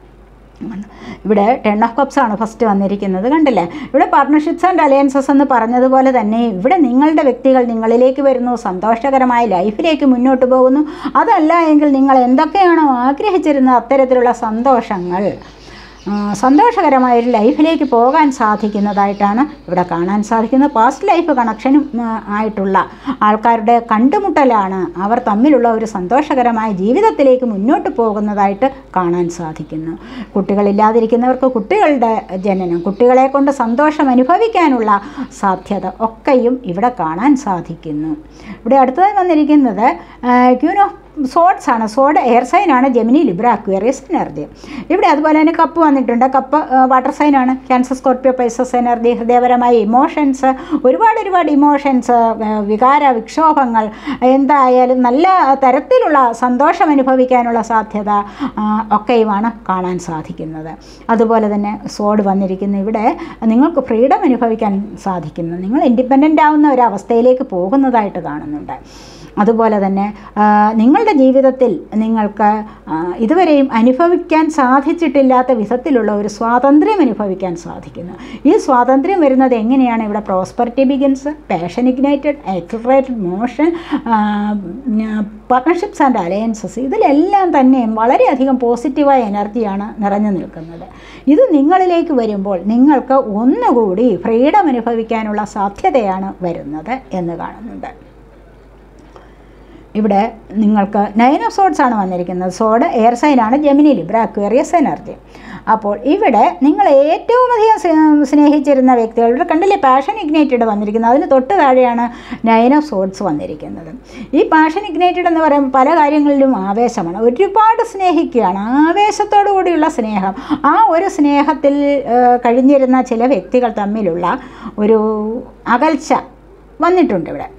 ഇവിടെ ടെൺ ഓഫ് കപ്സ് ആണ് ഫസ്റ്റ് വന്നിരിക്കുന്നത് കണ്ടില്ലേ ഇവിടെ പാർട്ട്ണർഷിപ്സ് ആൻഡ് അലയൻസസ് എന്ന് പറഞ്ഞതുപോലെ തന്നെ ഇവിടെ നിങ്ങളുടെ വ്യക്തികൾ നിങ്ങളിലേക്ക് വരുന്നു സന്തോഷകരമായ ലൈഫിലേക്ക് മുന്നോട്ട് പോകുന്നു അതല്ല എങ്കിൽ നിങ്ങൾ എന്തൊക്കെയാണോ ആഗ്രഹിച്ചിരുന്ന അത്തരത്തിലുള്ള സന്തോഷങ്ങൾ ആ, സന്തോഷകരമായ ഒരു ലൈഫിലേക്ക് പോകാൻ സാധിക്കുന്നതായിട്ടാണ് ഇവിടെ കാണാൻ സാധിക്കുന്നത് പാസ്റ്റ് ലൈഫ് കണക്ഷനും ആ, ആയിട്ടുള്ള ആൾക്കാരുടെ കണ്ടുമുട്ടലാണ് അവർ തമ്മിലുള്ള ഒരു സന്തോഷകരമായ ജീവിതത്തിലേക്ക് മുന്നോട്ട് പോകുന്നതായിട്ട് കാണാൻ സാധിക്കുന്നു കുട്ടികളില്ലാതിരിക്കുന്നവർക്ക് കുട്ടികളുടെ ജനനം കുട്ടികളെ കൊണ്ട് സന്തോഷം അനുഭവിക്കാനുള്ള സാധ്യത ഒക്കെയും ഇവിടെ കാണാൻ സാധിക്കുന്നു ഇവിടെ അടുത്തതായി വന്നിരിക്കുന്നത് ക്യൂൻ ഓഫ് സോഡ്സ് ആണ് സോഡ് എയർ സൈൻ ആണ് ജെമിനി ലിബ്ര അക്വേറിയസ് എനർജി ഇവിടെ അതുപോലെ തന്നെ കപ്പ് വന്നിട്ടുണ്ട് കപ്പ് വാട്ടർ സൈൻ ആണ് ക്യാൻസർ സ്കോർപ്പിയോ പൈസസ് എനർജി ഹൃദയപരമായ ഇമോഷൻസ് ഒരുപാട് ഒരുപാട് ഇമോഷൻസ് വികാര വിക്ഷോഭങ്ങൾ എന്തായാലും നല്ല തരത്തിലുള്ള സന്തോഷം അനുഭവിക്കാനുള്ള സാധ്യത ആ, ഒക്കെയുമാണ് കാണാൻ സാധിക്കുന്നത് അതുപോലെ തന്നെ സോഡ് വന്നിരിക്കുന്ന ഇവിടെ നിങ്ങൾക്ക് ഫ്രീഡം അനുഭവിക്കാൻ സാധിക്കുന്നു നിങ്ങൾ ഇൻഡിപെൻഡൻ്റ് ആവുന്ന ഒരു അവസ്ഥയിലേക്ക് പോകുന്നതായിട്ട് കാണുന്നുണ്ട് അതുപോലെ തന്നെ ആ, നിങ്ങളുടെ ജീവിതത്തിൽ നിങ്ങൾക്ക് ആ, ഇതുവരെയും അനുഭവിക്കാൻ സാധിച്ചിട്ടില്ലാത്ത വിധത്തിലുള്ള ഒരു സ്വാതന്ത്ര്യം അനുഭവിക്കാൻ സാധിക്കുന്നു ഈ സ്വാതന്ത്ര്യം വരുന്നത് എങ്ങനെയാണ് ഇവിടെ prosperity begins passion ignited accelerated motion partnerships and alliances ഇതിലെല്ലാം തന്നെയും വളരെയധികം പോസിറ്റീവായ എനർജിയാണ് നിറഞ്ഞു നിൽക്കുന്നത് ഇത് നിങ്ങളിലേക്ക് വരുമ്പോൾ നിങ്ങൾക്ക് ഒന്നുകൂടി ഫ്രീഡം അനുഭവിക്കാനുള്ള സാധ്യതയാണ് വരുന്നത് എന്ന് കാണുന്നുണ്ട് ഇവിടെ നിങ്ങൾക്ക് നയൻ ഓഫ് സോഡ്സ് ആണ് വന്നിരിക്കുന്നത് സോഡ് എയർ സൈനാണ് ജെമിനി ലിബ്ര അക്വേറിയസ് എനർജി അപ്പോൾ ഇവിടെ നിങ്ങൾ ഏറ്റവും അധികം സ്നേ- സ്നേഹിച്ചിരുന്ന വ്യക്തികളുടെ കണ്ടില്ലേ പാഷൻ ഇഗ്നൈറ്റഡ് വന്നിരിക്കുന്നത് അതിന് തൊട്ട് താഴെയാണ് നയൻ ഓഫ് സോഡ്സ് വന്നിരിക്കുന്നത് ഈ പാഷൻ ഇഗ്നൈറ്റഡ് എന്ന് പറയുമ്പോൾ പല കാര്യങ്ങളിലും ആവേശമാണ് ഒരുപാട് സ്നേഹിക്കുകയാണ് ആവേശത്തോടു കൂടിയുള്ള സ്നേഹം ആ ഒരു സ്നേഹത്തിൽ ഏഹ്, കഴിഞ്ഞിരുന്ന ചില വ്യക്തികൾ തമ്മിലുള്ള ഒരു അകൽച്ച വന്നിട്ടുണ്ട് ഇവിടെ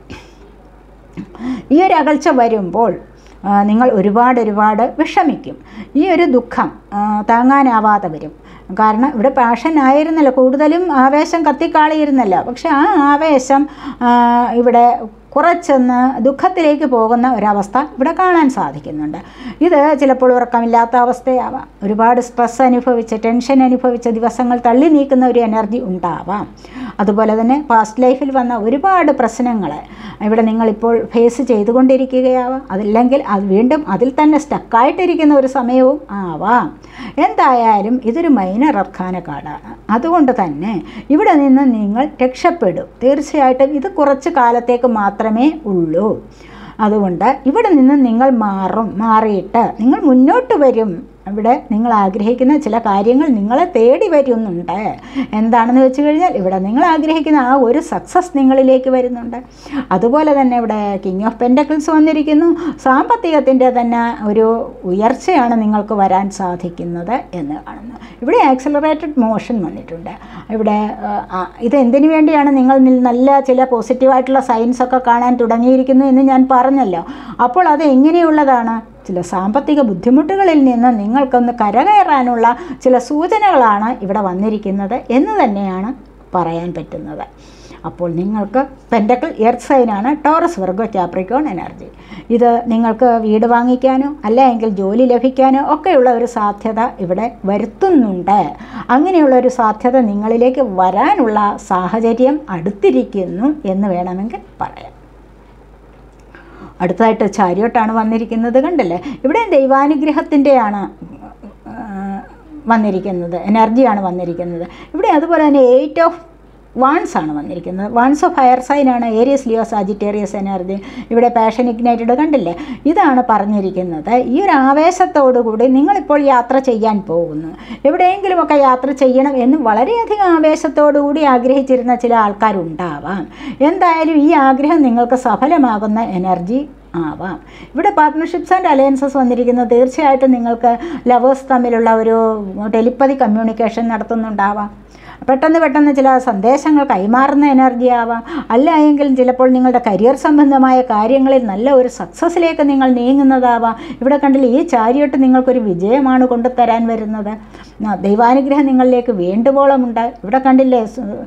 ഈ ഒരു അകൽച്ച വരുമ്പോൾ ആ, നിങ്ങൾ ഒരുപാട് ഒരുപാട് വിഷമിക്കും ഈ ഒരു ദുഃഖം ആ, താങ്ങാനാവാതെ വരും കാരണം ഇവിടെ പാഷൻ ആയിരുന്നല്ലോ കൂടുതലും ആവേശം കത്തിക്കാളിയിരുന്നല്ലോ പക്ഷെ ആ ആവേശം ആ, ഇവിടെ കുറച്ചൊന്ന് ദുഃഖത്തിലേക്ക് പോകുന്ന ഒരവസ്ഥ ഇവിടെ കാണാൻ സാധിക്കുന്നുണ്ട് ഇത് ചിലപ്പോൾ ഉറക്കമില്ലാത്ത അവസ്ഥയാവാം ഒരുപാട് സ്ട്രെസ് അനുഭവിച്ച് ടെൻഷൻ അനുഭവിച്ച ദിവസങ്ങൾ തള്ളി നീക്കുന്ന ഒരു എനർജി ഉണ്ടാവാം അതുപോലെ തന്നെ പാസ്റ്റ് ലൈഫിൽ വന്ന ഒരുപാട് പ്രശ്നങ്ങൾ ഇവിടെ നിങ്ങളിപ്പോൾ ഫേസ് ചെയ്തുകൊണ്ടിരിക്കുകയാവാം അതല്ലെങ്കിൽ അത് വീണ്ടും അതിൽ തന്നെ സ്റ്റക്കായിട്ടിരിക്കുന്ന ഒരു സമയവും ആവാം എന്തായാലും ഇതൊരു മൈനർ അർഖാന കാർഡാണ് അതുകൊണ്ട് തന്നെ ഇവിടെ നിന്ന് നിങ്ങൾ രക്ഷപ്പെടും തീർച്ചയായിട്ടും ഇത് കുറച്ച് കാലത്തേക്ക് മാത്രമേ ഉള്ളൂ അതുകൊണ്ട് ഇവിടെ നിന്ന് നിങ്ങൾ മാറും മാറിയിട്ട് നിങ്ങൾ മുന്നോട്ട് വരും ഇവിടെ നിങ്ങൾ ആഗ്രഹിക്കുന്ന ചില കാര്യങ്ങൾ നിങ്ങളെ തേടി വരുന്നുണ്ട് എന്താണെന്ന് വെച്ച് കഴിഞ്ഞാൽ ഇവിടെ നിങ്ങൾ ആഗ്രഹിക്കുന്ന ആ ഒരു സക്സസ് നിങ്ങളിലേക്ക് വരുന്നുണ്ട് അതുപോലെ തന്നെ ഇവിടെ കിങ് ഓഫ് പെൻഡക്കിൾസ് വന്നിരിക്കുന്നു സാമ്പത്തികത്തിൻ്റെ തന്നെ ഒരു ഉയർച്ചയാണ് നിങ്ങൾക്ക് വരാൻ സാധിക്കുന്നത് എന്ന് കാണുന്നു ഇവിടെ ആക്സലറേറ്റഡ് മോഷൻ വന്നിട്ടുണ്ട് ഇവിടെ ആ, ആ, ഇത് എന്തിനു വേണ്ടിയാണ് നിങ്ങൾ നിൽ- നല്ല ചില പോസിറ്റീവായിട്ടുള്ള സൈൻസ് ഒക്കെ കാണാൻ തുടങ്ങിയിരിക്കുന്നു എന്ന് ഞാൻ പറഞ്ഞല്ലോ അപ്പോൾ അത് എങ്ങനെയുള്ളതാണ് ചില സാമ്പത്തിക ബുദ്ധിമുട്ടുകളിൽ നിന്ന് നിങ്ങൾക്കൊന്ന് കരകയറാനുള്ള ചില സൂചനകളാണ് ഇവിടെ വന്നിരിക്കുന്നത് എന്ന് തന്നെയാണ് പറയാൻ പറ്റുന്നത് അപ്പോൾ നിങ്ങൾക്ക് പെൻഡക്കിൾ എർത്ത് സൈനാണ് ടോറസ് വർഗോ ക്യാപ്രിക്കോൺ എനർജി ഇത് നിങ്ങൾക്ക് വീട് വാങ്ങിക്കാനോ അല്ല എങ്കിൽ ജോലി ലഭിക്കാനോ ഒക്കെയുള്ള ഒരു സാധ്യത ഇവിടെ വരുത്തുന്നുണ്ട് അങ്ങനെയുള്ള ഒരു സാധ്യത നിങ്ങളിലേക്ക് വരാനുള്ള സാഹചര്യം അടുത്തിരിക്കുന്നു എന്ന് വേണമെങ്കിൽ പറയാം അടുത്തതായിട്ട് ചാരിയോട്ടാണ് വന്നിരിക്കുന്നത് കണ്ടല്ലേ ഇവിടെ ദൈവാനുഗ്രഹത്തിൻ്റെയാണ് വന്നിരിക്കുന്നത് എനർജിയാണ് വന്നിരിക്കുന്നത് ഇവിടെ അതുപോലെ തന്നെ എയ്റ്റ് ഓഫ് വാൺസ് ആണ് വന്നിരിക്കുന്നത് വാൺസ് ഓഫ് ഹയർ സൈൻ ആണ് ഏരിയസ് ലിയോ സാജിറ്റേറിയസ് എനർജി ഇവിടെ പാഷൻ ഇഗ്നൈറ്റഡ് കണ്ടില്ലേ ഇതാണ് പറഞ്ഞിരിക്കുന്നത് ഈ ഒരു ആവേശത്തോടു കൂടി നിങ്ങളിപ്പോൾ യാത്ര ചെയ്യാൻ പോകുന്നു എവിടെയെങ്കിലുമൊക്കെ യാത്ര ചെയ്യണം എന്ന് വളരെയധികം ആവേശത്തോടു കൂടി ആഗ്രഹിച്ചിരുന്ന ചില ആൾക്കാരുണ്ടാവാം എന്തായാലും ഈ ആഗ്രഹം നിങ്ങൾക്ക് സഫലമാകുന്ന എനർജി ആവാം ഇവിടെ പാർട്ട്ണർഷിപ്സ് ആൻഡ് അലയൻസസ് വന്നിരിക്കുന്നത് തീർച്ചയായിട്ടും നിങ്ങൾക്ക് ലവേഴ്സ് തമ്മിലുള്ള ഒരു ടെലിപ്പതി കമ്മ്യൂണിക്കേഷൻ നടത്തുന്നുണ്ടാവാം പെട്ടെന്ന് പെട്ടെന്ന് ചില സന്ദേശങ്ങൾ കൈമാറുന്ന എനർജി ആവാം അല്ല എങ്കിൽ ചിലപ്പോൾ നിങ്ങളുടെ കരിയർ സംബന്ധമായ കാര്യങ്ങളിൽ നല്ല ഒരു സക്സസ്സിലേക്ക് നിങ്ങൾ നീങ്ങുന്നതാവാം ഇവിടെ കണ്ടില്ല ഈ ചാരിയട്ട് നിങ്ങൾക്കൊരു വിജയമാണ് കൊണ്ടുതരാൻ വരുന്നത് ആ, ദൈവാനുഗ്രഹം നിങ്ങളിലേക്ക് വേണ്ടുവോളമുണ്ട് ഇവിടെ കണ്ടില്ലേ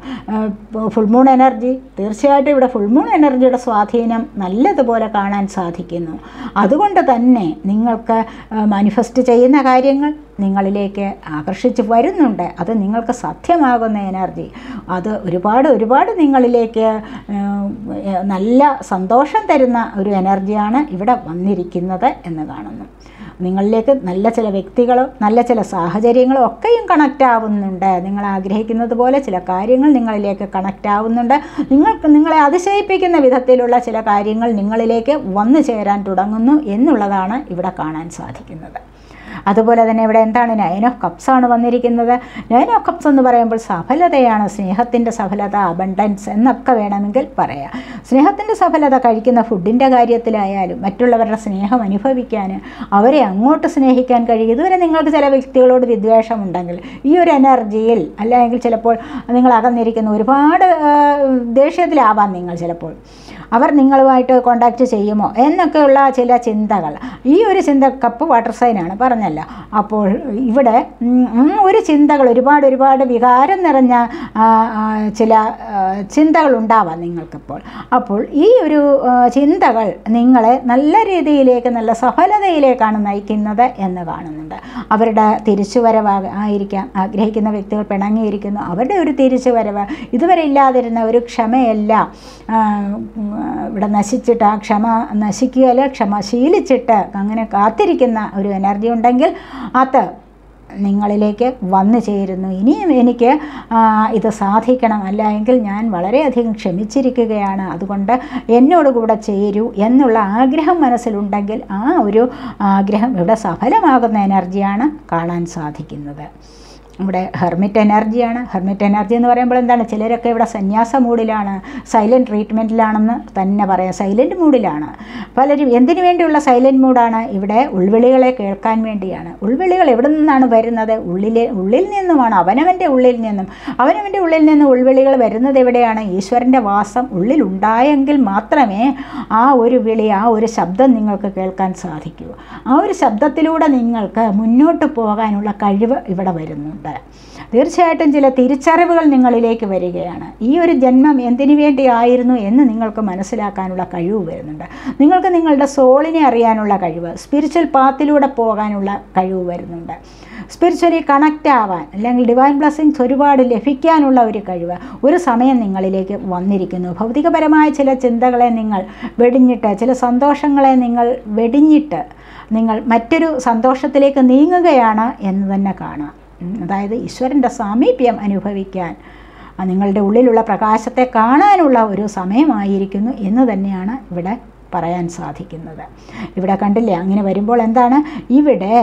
ഫുൾമൂൺ എനർജി തീർച്ചയായിട്ടും ഇവിടെ ഫുൾമൂൺ എനർജിയുടെ സ്വാധീനം നല്ലതുപോലെ കാണാൻ സാധിക്കുന്നു അതുകൊണ്ട് തന്നെ നിങ്ങൾക്ക് മാനിഫെസ്റ്റ് ചെയ്യുന്ന കാര്യങ്ങൾ നിങ്ങളിലേക്ക് ആകർഷിച്ച് വരുന്നുണ്ട് അത് നിങ്ങൾക്ക് സത്യമാകുന്ന എനർജി അത് ഒരുപാട് ഒരുപാട് നിങ്ങളിലേക്ക് ഏഹ്, നല്ല സന്തോഷം തരുന്ന ഒരു എനർജിയാണ് ഇവിടെ വന്നിരിക്കുന്നത് എന്ന് കാണുന്നു നിങ്ങളിലേക്ക് നല്ല ചില വ്യക്തികളോ നല്ല ചില സാഹചര്യങ്ങളോ ഒക്കെയും കണക്റ്റ് ആവുന്നുണ്ട് നിങ്ങൾ ആഗ്രഹിക്കുന്നത് പോലെ ചില കാര്യങ്ങൾ നിങ്ങളിലേക്ക് കണക്റ്റ് ആവുന്നുണ്ട് നിങ്ങൾക്ക് നിങ്ങളെ അതിശയിപ്പിക്കുന്ന വിധത്തിലുള്ള ചില കാര്യങ്ങൾ നിങ്ങളിലേക്ക് വന്നു ചേരാൻ തുടങ്ങുന്നു എന്നുള്ളതാണ് ഇവിടെ കാണാൻ സാധിക്കുന്നത് അതുപോലെ തന്നെ ഇവിടെ എന്താണ് നയൻ ഓഫ് കപ്സ് ആണ് വന്നിരിക്കുന്നത് നയൻ ഓഫ് കപ്സ് എന്ന് പറയുമ്പോൾ സഫലതയാണ് സ്നേഹത്തിൻ്റെ സഫലത അബണ്ടൻസ് എന്നൊക്കെ വേണമെങ്കിൽ പറയാം സ്നേഹത്തിൻ്റെ സഫലത കഴിക്കുന്ന ഫുഡിൻ്റെ കാര്യത്തിലായാലും മറ്റുള്ളവരുടെ സ്നേഹം അനുഭവിക്കാൻ അവരെ അങ്ങോട്ട് സ്നേഹിക്കാൻ കഴിയും ഇതുവരെ നിങ്ങൾക്ക് ചില വ്യക്തികളോട് വിദ്വേഷമുണ്ടെങ്കിൽ ഈ ഒരു എനർജിയിൽ അല്ലെങ്കിൽ ചിലപ്പോൾ നിങ്ങൾ അകന്നിരിക്കുന്ന ഒരുപാട് ആ, ദേഷ്യത്തിലാവാം നിങ്ങൾ ചിലപ്പോൾ അവർ നിങ്ങളുമായിട്ട് കോണ്ടാക്റ്റ് ചെയ്യുമോ എന്നൊക്കെയുള്ള ചില ചിന്തകൾ ഈ ഒരു ചിന്ത കപ്പ് വാട്ടർ സൈനാണ് പറഞ്ഞല്ലോ അപ്പോൾ ഇവിടെ ഉം, ഉം, ഒരു ചിന്തകൾ ഒരുപാട് ഒരുപാട് വികാരം നിറഞ്ഞ ആ, ആ, ചില ആ, ചിന്തകൾ ഉണ്ടാവാം നിങ്ങൾക്കിപ്പോൾ അപ്പോൾ ഈ ഒരു ആ, ചിന്തകൾ നിങ്ങളെ നല്ല രീതിയിലേക്ക് നല്ല സഫലതയിലേക്കാണ് നയിക്കുന്നത് എന്ന് കാണുന്നുണ്ട് അവരുടെ തിരിച്ചുവരവ് ആയിരിക്കാം ആഗ്രഹിക്കുന്ന വ്യക്തികൾ പിണങ്ങിയിരിക്കുന്നു അവരുടെ ഒരു തിരിച്ചുവരവ് ഇതുവരെ ഇല്ലാതിരുന്ന ഒരു ക്ഷമയെല്ലാം ആ, ഉം, ഇവിടെ നശിച്ചിട്ട് ആ ക്ഷമ നശിക്കുകയല്ല ക്ഷമ ശീലിച്ചിട്ട് അങ്ങനെ കാത്തിരിക്കുന്ന ഒരു എനർജി ഉണ്ടെങ്കിൽ അത് നിങ്ങളിലേക്ക് വന്നു ചേരുന്നു ഇനിയും എനിക്ക് ആ, ഇത് സാധിക്കണം അല്ല എങ്കിൽ ഞാൻ വളരെയധികം ക്ഷമിച്ചിരിക്കുകയാണ് അതുകൊണ്ട് എന്നോട് കൂടെ ചേരൂ എന്നുള്ള ആഗ്രഹം മനസ്സിലുണ്ടെങ്കിൽ ആ ഒരു ആഗ്രഹം ഇവിടെ സഫലമാകുന്ന എനർജിയാണ് കാണാൻ സാധിക്കുന്നത് ഇവിടെ ഹെർമിറ്റ് എനർജിയാണ് ഹെർമിറ്റ് എനർജി എന്ന് പറയുമ്പോൾ എന്താണ് ചിലരൊക്കെ ഇവിടെ സന്യാസ മൂഡിലാണ് സൈലൻറ്റ് ട്രീറ്റ്മെൻറ്റിലാണെന്ന് തന്നെ പറയാം സൈലൻറ്റ് മൂഡിലാണ് പലരും എന്തിനു വേണ്ടിയുള്ള സൈലൻറ്റ് മൂഡാണ് ഇവിടെ ഉൾവിളികളെ കേൾക്കാൻ വേണ്ടിയാണ് ഉൾവിളികൾ എവിടെ നിന്നാണ് വരുന്നത് ഉള്ളിലെ ഉള്ളിൽ നിന്നുമാണ് അവനവൻ്റെ ഉള്ളിൽ നിന്നും അവനവൻ്റെ ഉള്ളിൽ നിന്ന് ഉൾവിളികൾ വരുന്നത് എവിടെയാണ് ഈശ്വരൻ്റെ വാസം ഉള്ളിലുണ്ടായെങ്കിൽ മാത്രമേ ആ ഒരു വിളി ആ ഒരു ശബ്ദം നിങ്ങൾക്ക് കേൾക്കാൻ സാധിക്കൂ ആ ഒരു ശബ്ദത്തിലൂടെ നിങ്ങൾക്ക് മുന്നോട്ട് പോകാനുള്ള കഴിവ് ഇവിടെ വരുന്നുണ്ട് തീർച്ചയായിട്ടും ചില തിരിച്ചറിവുകൾ നിങ്ങളിലേക്ക് വരികയാണ് ഈ ഒരു ജന്മം എന്തിനു വേണ്ടിയായിരുന്നു എന്ന് നിങ്ങൾക്ക് മനസ്സിലാക്കാനുള്ള കഴിവ് വരുന്നുണ്ട് നിങ്ങൾക്ക് നിങ്ങളുടെ സോളിനെ അറിയാനുള്ള കഴിവ് സ്പിരിച്വൽ പാത്തിലൂടെ പോകാനുള്ള കഴിവ് വരുന്നുണ്ട് സ്പിരിച്വലി കണക്റ്റ് ആവാൻ അല്ലെങ്കിൽ ഡിവൈൻ ബ്ലെസ്സിങ്സ് ഒരുപാട് ലഭിക്കാനുള്ള ഒരു കഴിവ് ഒരു സമയം നിങ്ങളിലേക്ക് വന്നിരിക്കുന്നു ഭൗതികപരമായ ചില ചിന്തകളെ നിങ്ങൾ വെടിഞ്ഞിട്ട് ചില സന്തോഷങ്ങളെ നിങ്ങൾ വെടിഞ്ഞിട്ട് നിങ്ങൾ മറ്റൊരു സന്തോഷത്തിലേക്ക് നീങ്ങുകയാണ് എന്ന് തന്നെ കാണാം ഉം, അതായത് ഈശ്വരൻ്റെ സാമീപ്യം അനുഭവിക്കാൻ ആ, നിങ്ങളുടെ ഉള്ളിലുള്ള പ്രകാശത്തെ കാണാനുള്ള ഒരു സമയമായിരിക്കുന്നു എന്ന് തന്നെയാണ് ഇവിടെ പറയാൻ സാധിക്കുന്നത് ഇവിടെ കണ്ടില്ലേ അങ്ങനെ വരുമ്പോൾ എന്താണ് ഇവിടെ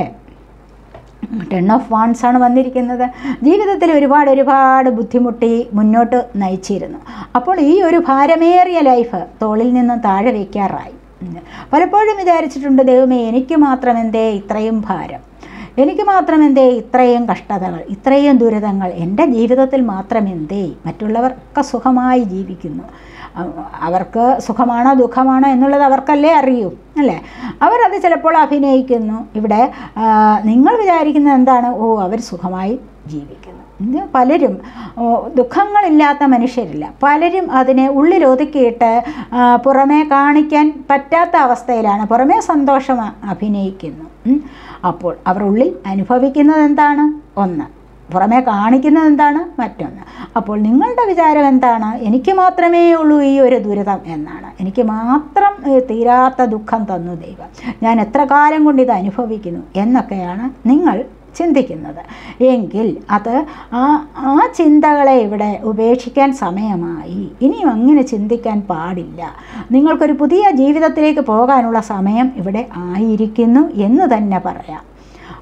ടെൺ ഓഫ് വാൺസ് ആണ് വന്നിരിക്കുന്നത് ജീവിതത്തിൽ ഒരുപാട് ഒരുപാട് ബുദ്ധിമുട്ടി മുന്നോട്ട് നയിച്ചിരുന്നു അപ്പോൾ ഈ ഒരു ഭാരമേറിയ ലൈഫ് തോളിൽ നിന്ന് താഴെ വയ്ക്കാറായി ഉം. പലപ്പോഴും വിചാരിച്ചിട്ടുണ്ട് ദൈവമേ എനിക്ക് മാത്രം എന്തേ ഇത്രയും ഭാരം എനിക്ക് മാത്രം എന്തേ ഇത്രയും കഷ്ടതകൾ ഇത്രയും ദുരിതങ്ങൾ എൻ്റെ ജീവിതത്തിൽ മാത്രം എന്തേ മറ്റുള്ളവർക്ക് സുഖമായി ജീവിക്കുന്നു അവ- അവർക്ക് സുഖമാണോ ദുഃഖമാണോ എന്നുള്ളത് അവർക്കല്ലേ അറിയൂ അല്ലേ അവരത് ചിലപ്പോൾ അഭിനയിക്കുന്നു ഇവിടെ ആ, നിങ്ങൾ വിചാരിക്കുന്നത് എന്താണ് ഓ അവർ സുഖമായി ജീവിക്കുന്നു ഇത് പലരും ഓ, ദുഃഖങ്ങളില്ലാത്ത മനുഷ്യരില്ല പലരും അതിനെ ഉള്ളിലൊതുക്കിയിട്ട് ആ, പുറമേ കാണിക്കാൻ പറ്റാത്ത അവസ്ഥയിലാണ് പുറമേ സന്തോഷം അ- അഭിനയിക്കുന്നു ഉം. അപ്പോൾ അവർ ഉള്ളിൽ അനുഭവിക്കുന്നത് എന്താണ് ഒന്ന് പുറമേ കാണിക്കുന്നത് എന്താണ് മറ്റൊന്ന് അപ്പോൾ നിങ്ങളുടെ വിചാരം എന്താണ് എനിക്ക് മാത്രമേ ഉള്ളൂ ഈ ഒരു ദുരിതം എന്നാണ് എനിക്ക് മാത്രം ഏ, തീരാത്ത ദുഃഖം തന്നു ദൈവം ഞാൻ എത്ര കാലം കൊണ്ട് ഇത് അനുഭവിക്കുന്നു എന്നൊക്കെയാണ് നിങ്ങൾ ചിന്തിക്കുന്നത് എങ്കിൽ അത് ആ ആ ചിന്തകളെ ഇവിടെ ഉപേക്ഷിക്കാൻ സമയമായി ഇനിയും അങ്ങനെ ചിന്തിക്കാൻ പാടില്ല നിങ്ങൾക്കൊരു പുതിയ ജീവിതത്തിലേക്ക് പോകാനുള്ള സമയം ഇവിടെ ആയിരിക്കുന്നു എന്ന് തന്നെ പറയാം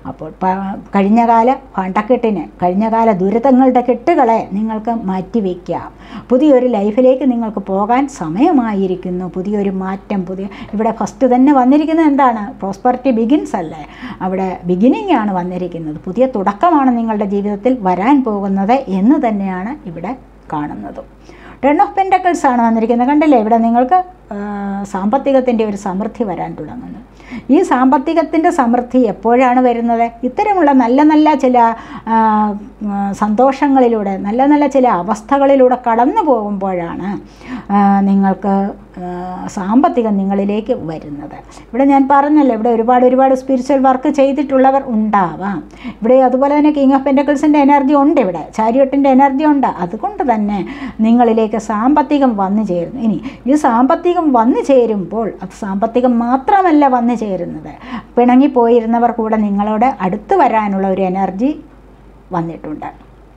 അപ്പോൾ പ- കഴിഞ്ഞകാല പണ്ടക്കെട്ടിന് കഴിഞ്ഞകാല ദുരിതങ്ങളുടെ കെട്ടുകളെ നിങ്ങൾക്ക് മാറ്റിവെക്കാം പുതിയൊരു ലൈഫിലേക്ക് നിങ്ങൾക്ക് പോകാൻ സമയമായിരിക്കുന്നു പുതിയൊരു മാറ്റം പുതിയ ഇവിടെ ഫസ്റ്റ് തന്നെ വന്നിരിക്കുന്നത് എന്താണ് പ്രോസ്പെറിറ്റി ബിഗിൻസ് അല്ലേ അവിടെ ബിഗിനിങ് ആണ് വന്നിരിക്കുന്നത് പുതിയ തുടക്കമാണ് നിങ്ങളുടെ ജീവിതത്തിൽ വരാൻ പോകുന്നത് എന്ന് തന്നെയാണ് ഇവിടെ കാണുന്നത് ടെൺ ഓഫ് പെൻറ്റക്കിൾസ് ആണ് വന്നിരിക്കുന്നത് കണ്ടില്ലേ ഇവിടെ നിങ്ങൾക്ക് സാമ്പത്തികത്തിൻ്റെ ഒരു സമൃദ്ധി വരാൻ തുടങ്ങുന്നു ഈ സാമ്പത്തികത്തിൻ്റെ സമൃദ്ധി എപ്പോഴാണ് വരുന്നത് ഇത്തരമുള്ള നല്ല നല്ല ചില ആ, ആ, സന്തോഷങ്ങളിലൂടെ നല്ല നല്ല ചില അവസ്ഥകളിലൂടെ കടന്നു പോകുമ്പോഴാണ് ആ, നിങ്ങൾക്ക് ആ, സാമ്പത്തികം നിങ്ങളിലേക്ക് വരുന്നത് ഇവിടെ ഞാൻ പറഞ്ഞല്ലോ ഇവിടെ ഒരുപാട് ഒരുപാട് സ്പിരിച്വൽ വർക്ക് ചെയ്തിട്ടുള്ളവർ ഉണ്ടാവാം ഇവിടെ അതുപോലെ തന്നെ കിങ് ഓഫ് പെൻറ്റക്കിൾസിൻ്റെ എനർജി ഉണ്ട് ഇവിടെ ചാരിയട്ടിൻ്റെ എനർജി ഉണ്ട് അതുകൊണ്ട് തന്നെ നിങ്ങളിലേക്ക് സാമ്പത്തികം വന്നു ചേരുന്നു ഇനി ഈ സാമ്പത്തികം വന്നു ചേരുമ്പോൾ അത് സാമ്പത്തികം മാത്രമല്ല വന്നു ചേരുന്നത് പിണങ്ങിപ്പോയിരുന്നവർ കൂടെ നിങ്ങളോട് അടുത്ത് വരാനുള്ള ഒരു എനർജി വന്നിട്ടുണ്ട്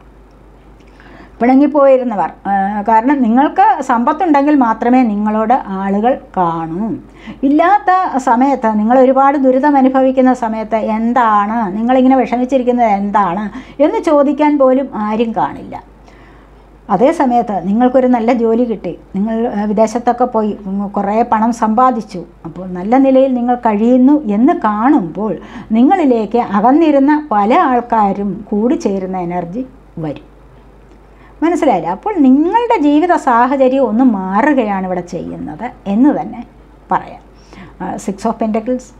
പിണങ്ങിപ്പോയിരുന്നവർ ആ, കാരണം നിങ്ങൾക്ക് സമ്പത്തുണ്ടെങ്കിൽ മാത്രമേ നിങ്ങളോട് ആളുകൾ കാണൂ ഇല്ലാത്ത സമയത്ത് നിങ്ങൾ ഒരുപാട് ദുരിതം അനുഭവിക്കുന്ന സമയത്ത് എന്താണ് നിങ്ങളിങ്ങനെ വിഷമിച്ചിരിക്കുന്നത് എന്താണ് എന്ന് ചോദിക്കാൻ പോലും ആരും കാണില്ല അതേ സമയത്ത് നിങ്ങൾക്കൊരു നല്ല ജോലി കിട്ടി നിങ്ങൾ ആ, വിദേശത്തൊക്കെ പോയി ഉം, കുറേ പണം സമ്പാദിച്ചു അപ്പോൾ നല്ല നിലയിൽ നിങ്ങൾ കഴിയുന്നു എന്ന് കാണുമ്പോൾ നിങ്ങളിലേക്ക് അകന്നിരുന്ന പല ആൾക്കാരും കൂടി ചേരുന്ന എനർജി വരും മനസ്സിലായില്ല അപ്പോൾ നിങ്ങളുടെ ജീവിത സാഹചര്യം ഒന്ന് മാറുകയാണ് ഇവിടെ ചെയ്യുന്നത് എന്ന് തന്നെ പറയാം സിക്സ് ഓഫ് പെൻറ്റക്കിൾസ്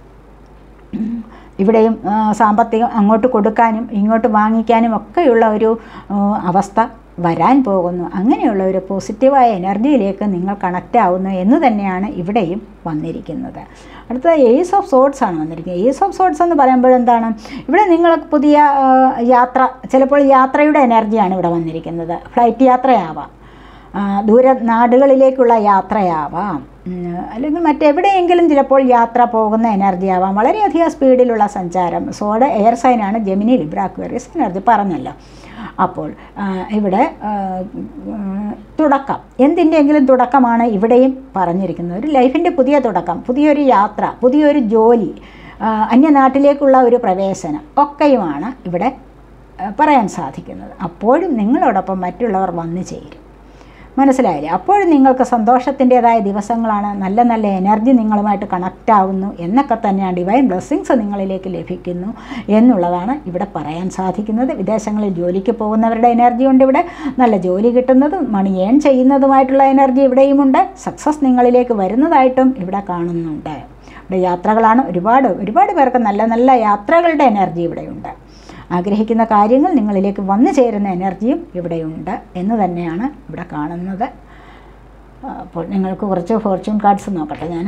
ഇവിടെയും ആ, സാമ്പത്തികം അങ്ങോട്ട് കൊടുക്കാനും ഇങ്ങോട്ട് വാങ്ങിക്കാനും ഒക്കെയുള്ള ഒരു ആ, അവസ്ഥ വരാൻ പോകുന്നു അങ്ങനെയുള്ള ഒരു പോസിറ്റീവായ എനർജിയിലേക്ക് നിങ്ങൾ കണക്റ്റ് ആവുന്നു എന്ന് തന്നെയാണ് ഇവിടെയും വന്നിരിക്കുന്നത് അടുത്ത ഏസ് ഓഫ് സോട്ട്സ് ആണ് വന്നിരിക്കുന്നത് ഏസ് ഓഫ് സോട്ട്സ് എന്ന് പറയുമ്പോൾ എന്താണ് ഇവിടെ നിങ്ങൾ പുതിയ ആ, യാത്ര ചിലപ്പോൾ യാത്രയുടെ എനർജിയാണ് ഇവിടെ വന്നിരിക്കുന്നത് ഫ്ലൈറ്റ് യാത്രയാവാം ആ, ദൂര നാടുകളിലേക്കുള്ള യാത്രയാവാം ഉം, അല്ലെങ്കിൽ മറ്റെവിടെയെങ്കിലും ചിലപ്പോൾ യാത്ര പോകുന്ന എനർജി ആവാം വളരെയധികം സ്പീഡിലുള്ള സഞ്ചാരം സോഡ് എയർ സൈനാണ് ജെമിനി ലിബ്ര അക്വേറിയസ് എനർജി പറഞ്ഞല്ലോ അപ്പോൾ ആ, ഇവിടെ ആ, ഉം, തുടക്കം എന്തിൻ്റെയെങ്കിലും തുടക്കമാണ് ഇവിടെയും പറഞ്ഞിരിക്കുന്നത് ഒരു ലൈഫിൻ്റെ പുതിയ തുടക്കം പുതിയൊരു യാത്ര പുതിയൊരു ജോലി ആ, അന്യനാട്ടിലേക്കുള്ള ഒരു പ്രവേശനം ഒക്കെയുമാണ് ഇവിടെ ആ, പറയാൻ സാധിക്കുന്നത് അപ്പോഴും നിങ്ങളോടൊപ്പം മറ്റുള്ളവർ വന്നു ചേരും മനസ്സിലായില്ലേ അപ്പോഴും നിങ്ങൾക്ക് സന്തോഷത്തിൻ്റെതായ ദിവസങ്ങളാണ് നല്ല നല്ല എനർജി നിങ്ങളുമായിട്ട് കണക്റ്റ് ആവുന്നു എന്നൊക്കെ തന്നെയാണ് ഡിവൈൻ ബ്ലെസ്സിങ്സ് നിങ്ങളിലേക്ക് ലഭിക്കുന്നു എന്നുള്ളതാണ് ഇവിടെ പറയാൻ സാധിക്കുന്നത് വിദേശങ്ങളിൽ ജോലിക്ക് പോകുന്നവരുടെ എനർജി ഉണ്ട് ഇവിടെ നല്ല ജോലി കിട്ടുന്നതും മണി ഏൺ ചെയ്യുന്നതുമായിട്ടുള്ള എനർജി ഇവിടെയുമുണ്ട് സക്സസ് നിങ്ങളിലേക്ക് വരുന്നതായിട്ടും ഇവിടെ കാണുന്നുണ്ട് ഇവിടെ യാത്രകളാണ് ഒരുപാട് ഒരുപാട് പേർക്ക് നല്ല നല്ല യാത്രകളുടെ എനർജി ഇവിടെയുണ്ട് ആഗ്രഹിക്കുന്ന കാര്യങ്ങൾ നിങ്ങളിലേക്ക് വന്നു ചേരുന്ന എനർജിയും ഇവിടെയുണ്ട് എന്ന് തന്നെയാണ് ഇവിടെ കാണുന്നത് ആ, അപ്പോൾ നിങ്ങൾക്ക് കുറച്ച് ഫോർച്യൂൺ കാർഡ്സ് നോക്കട്ടെ ഞാൻ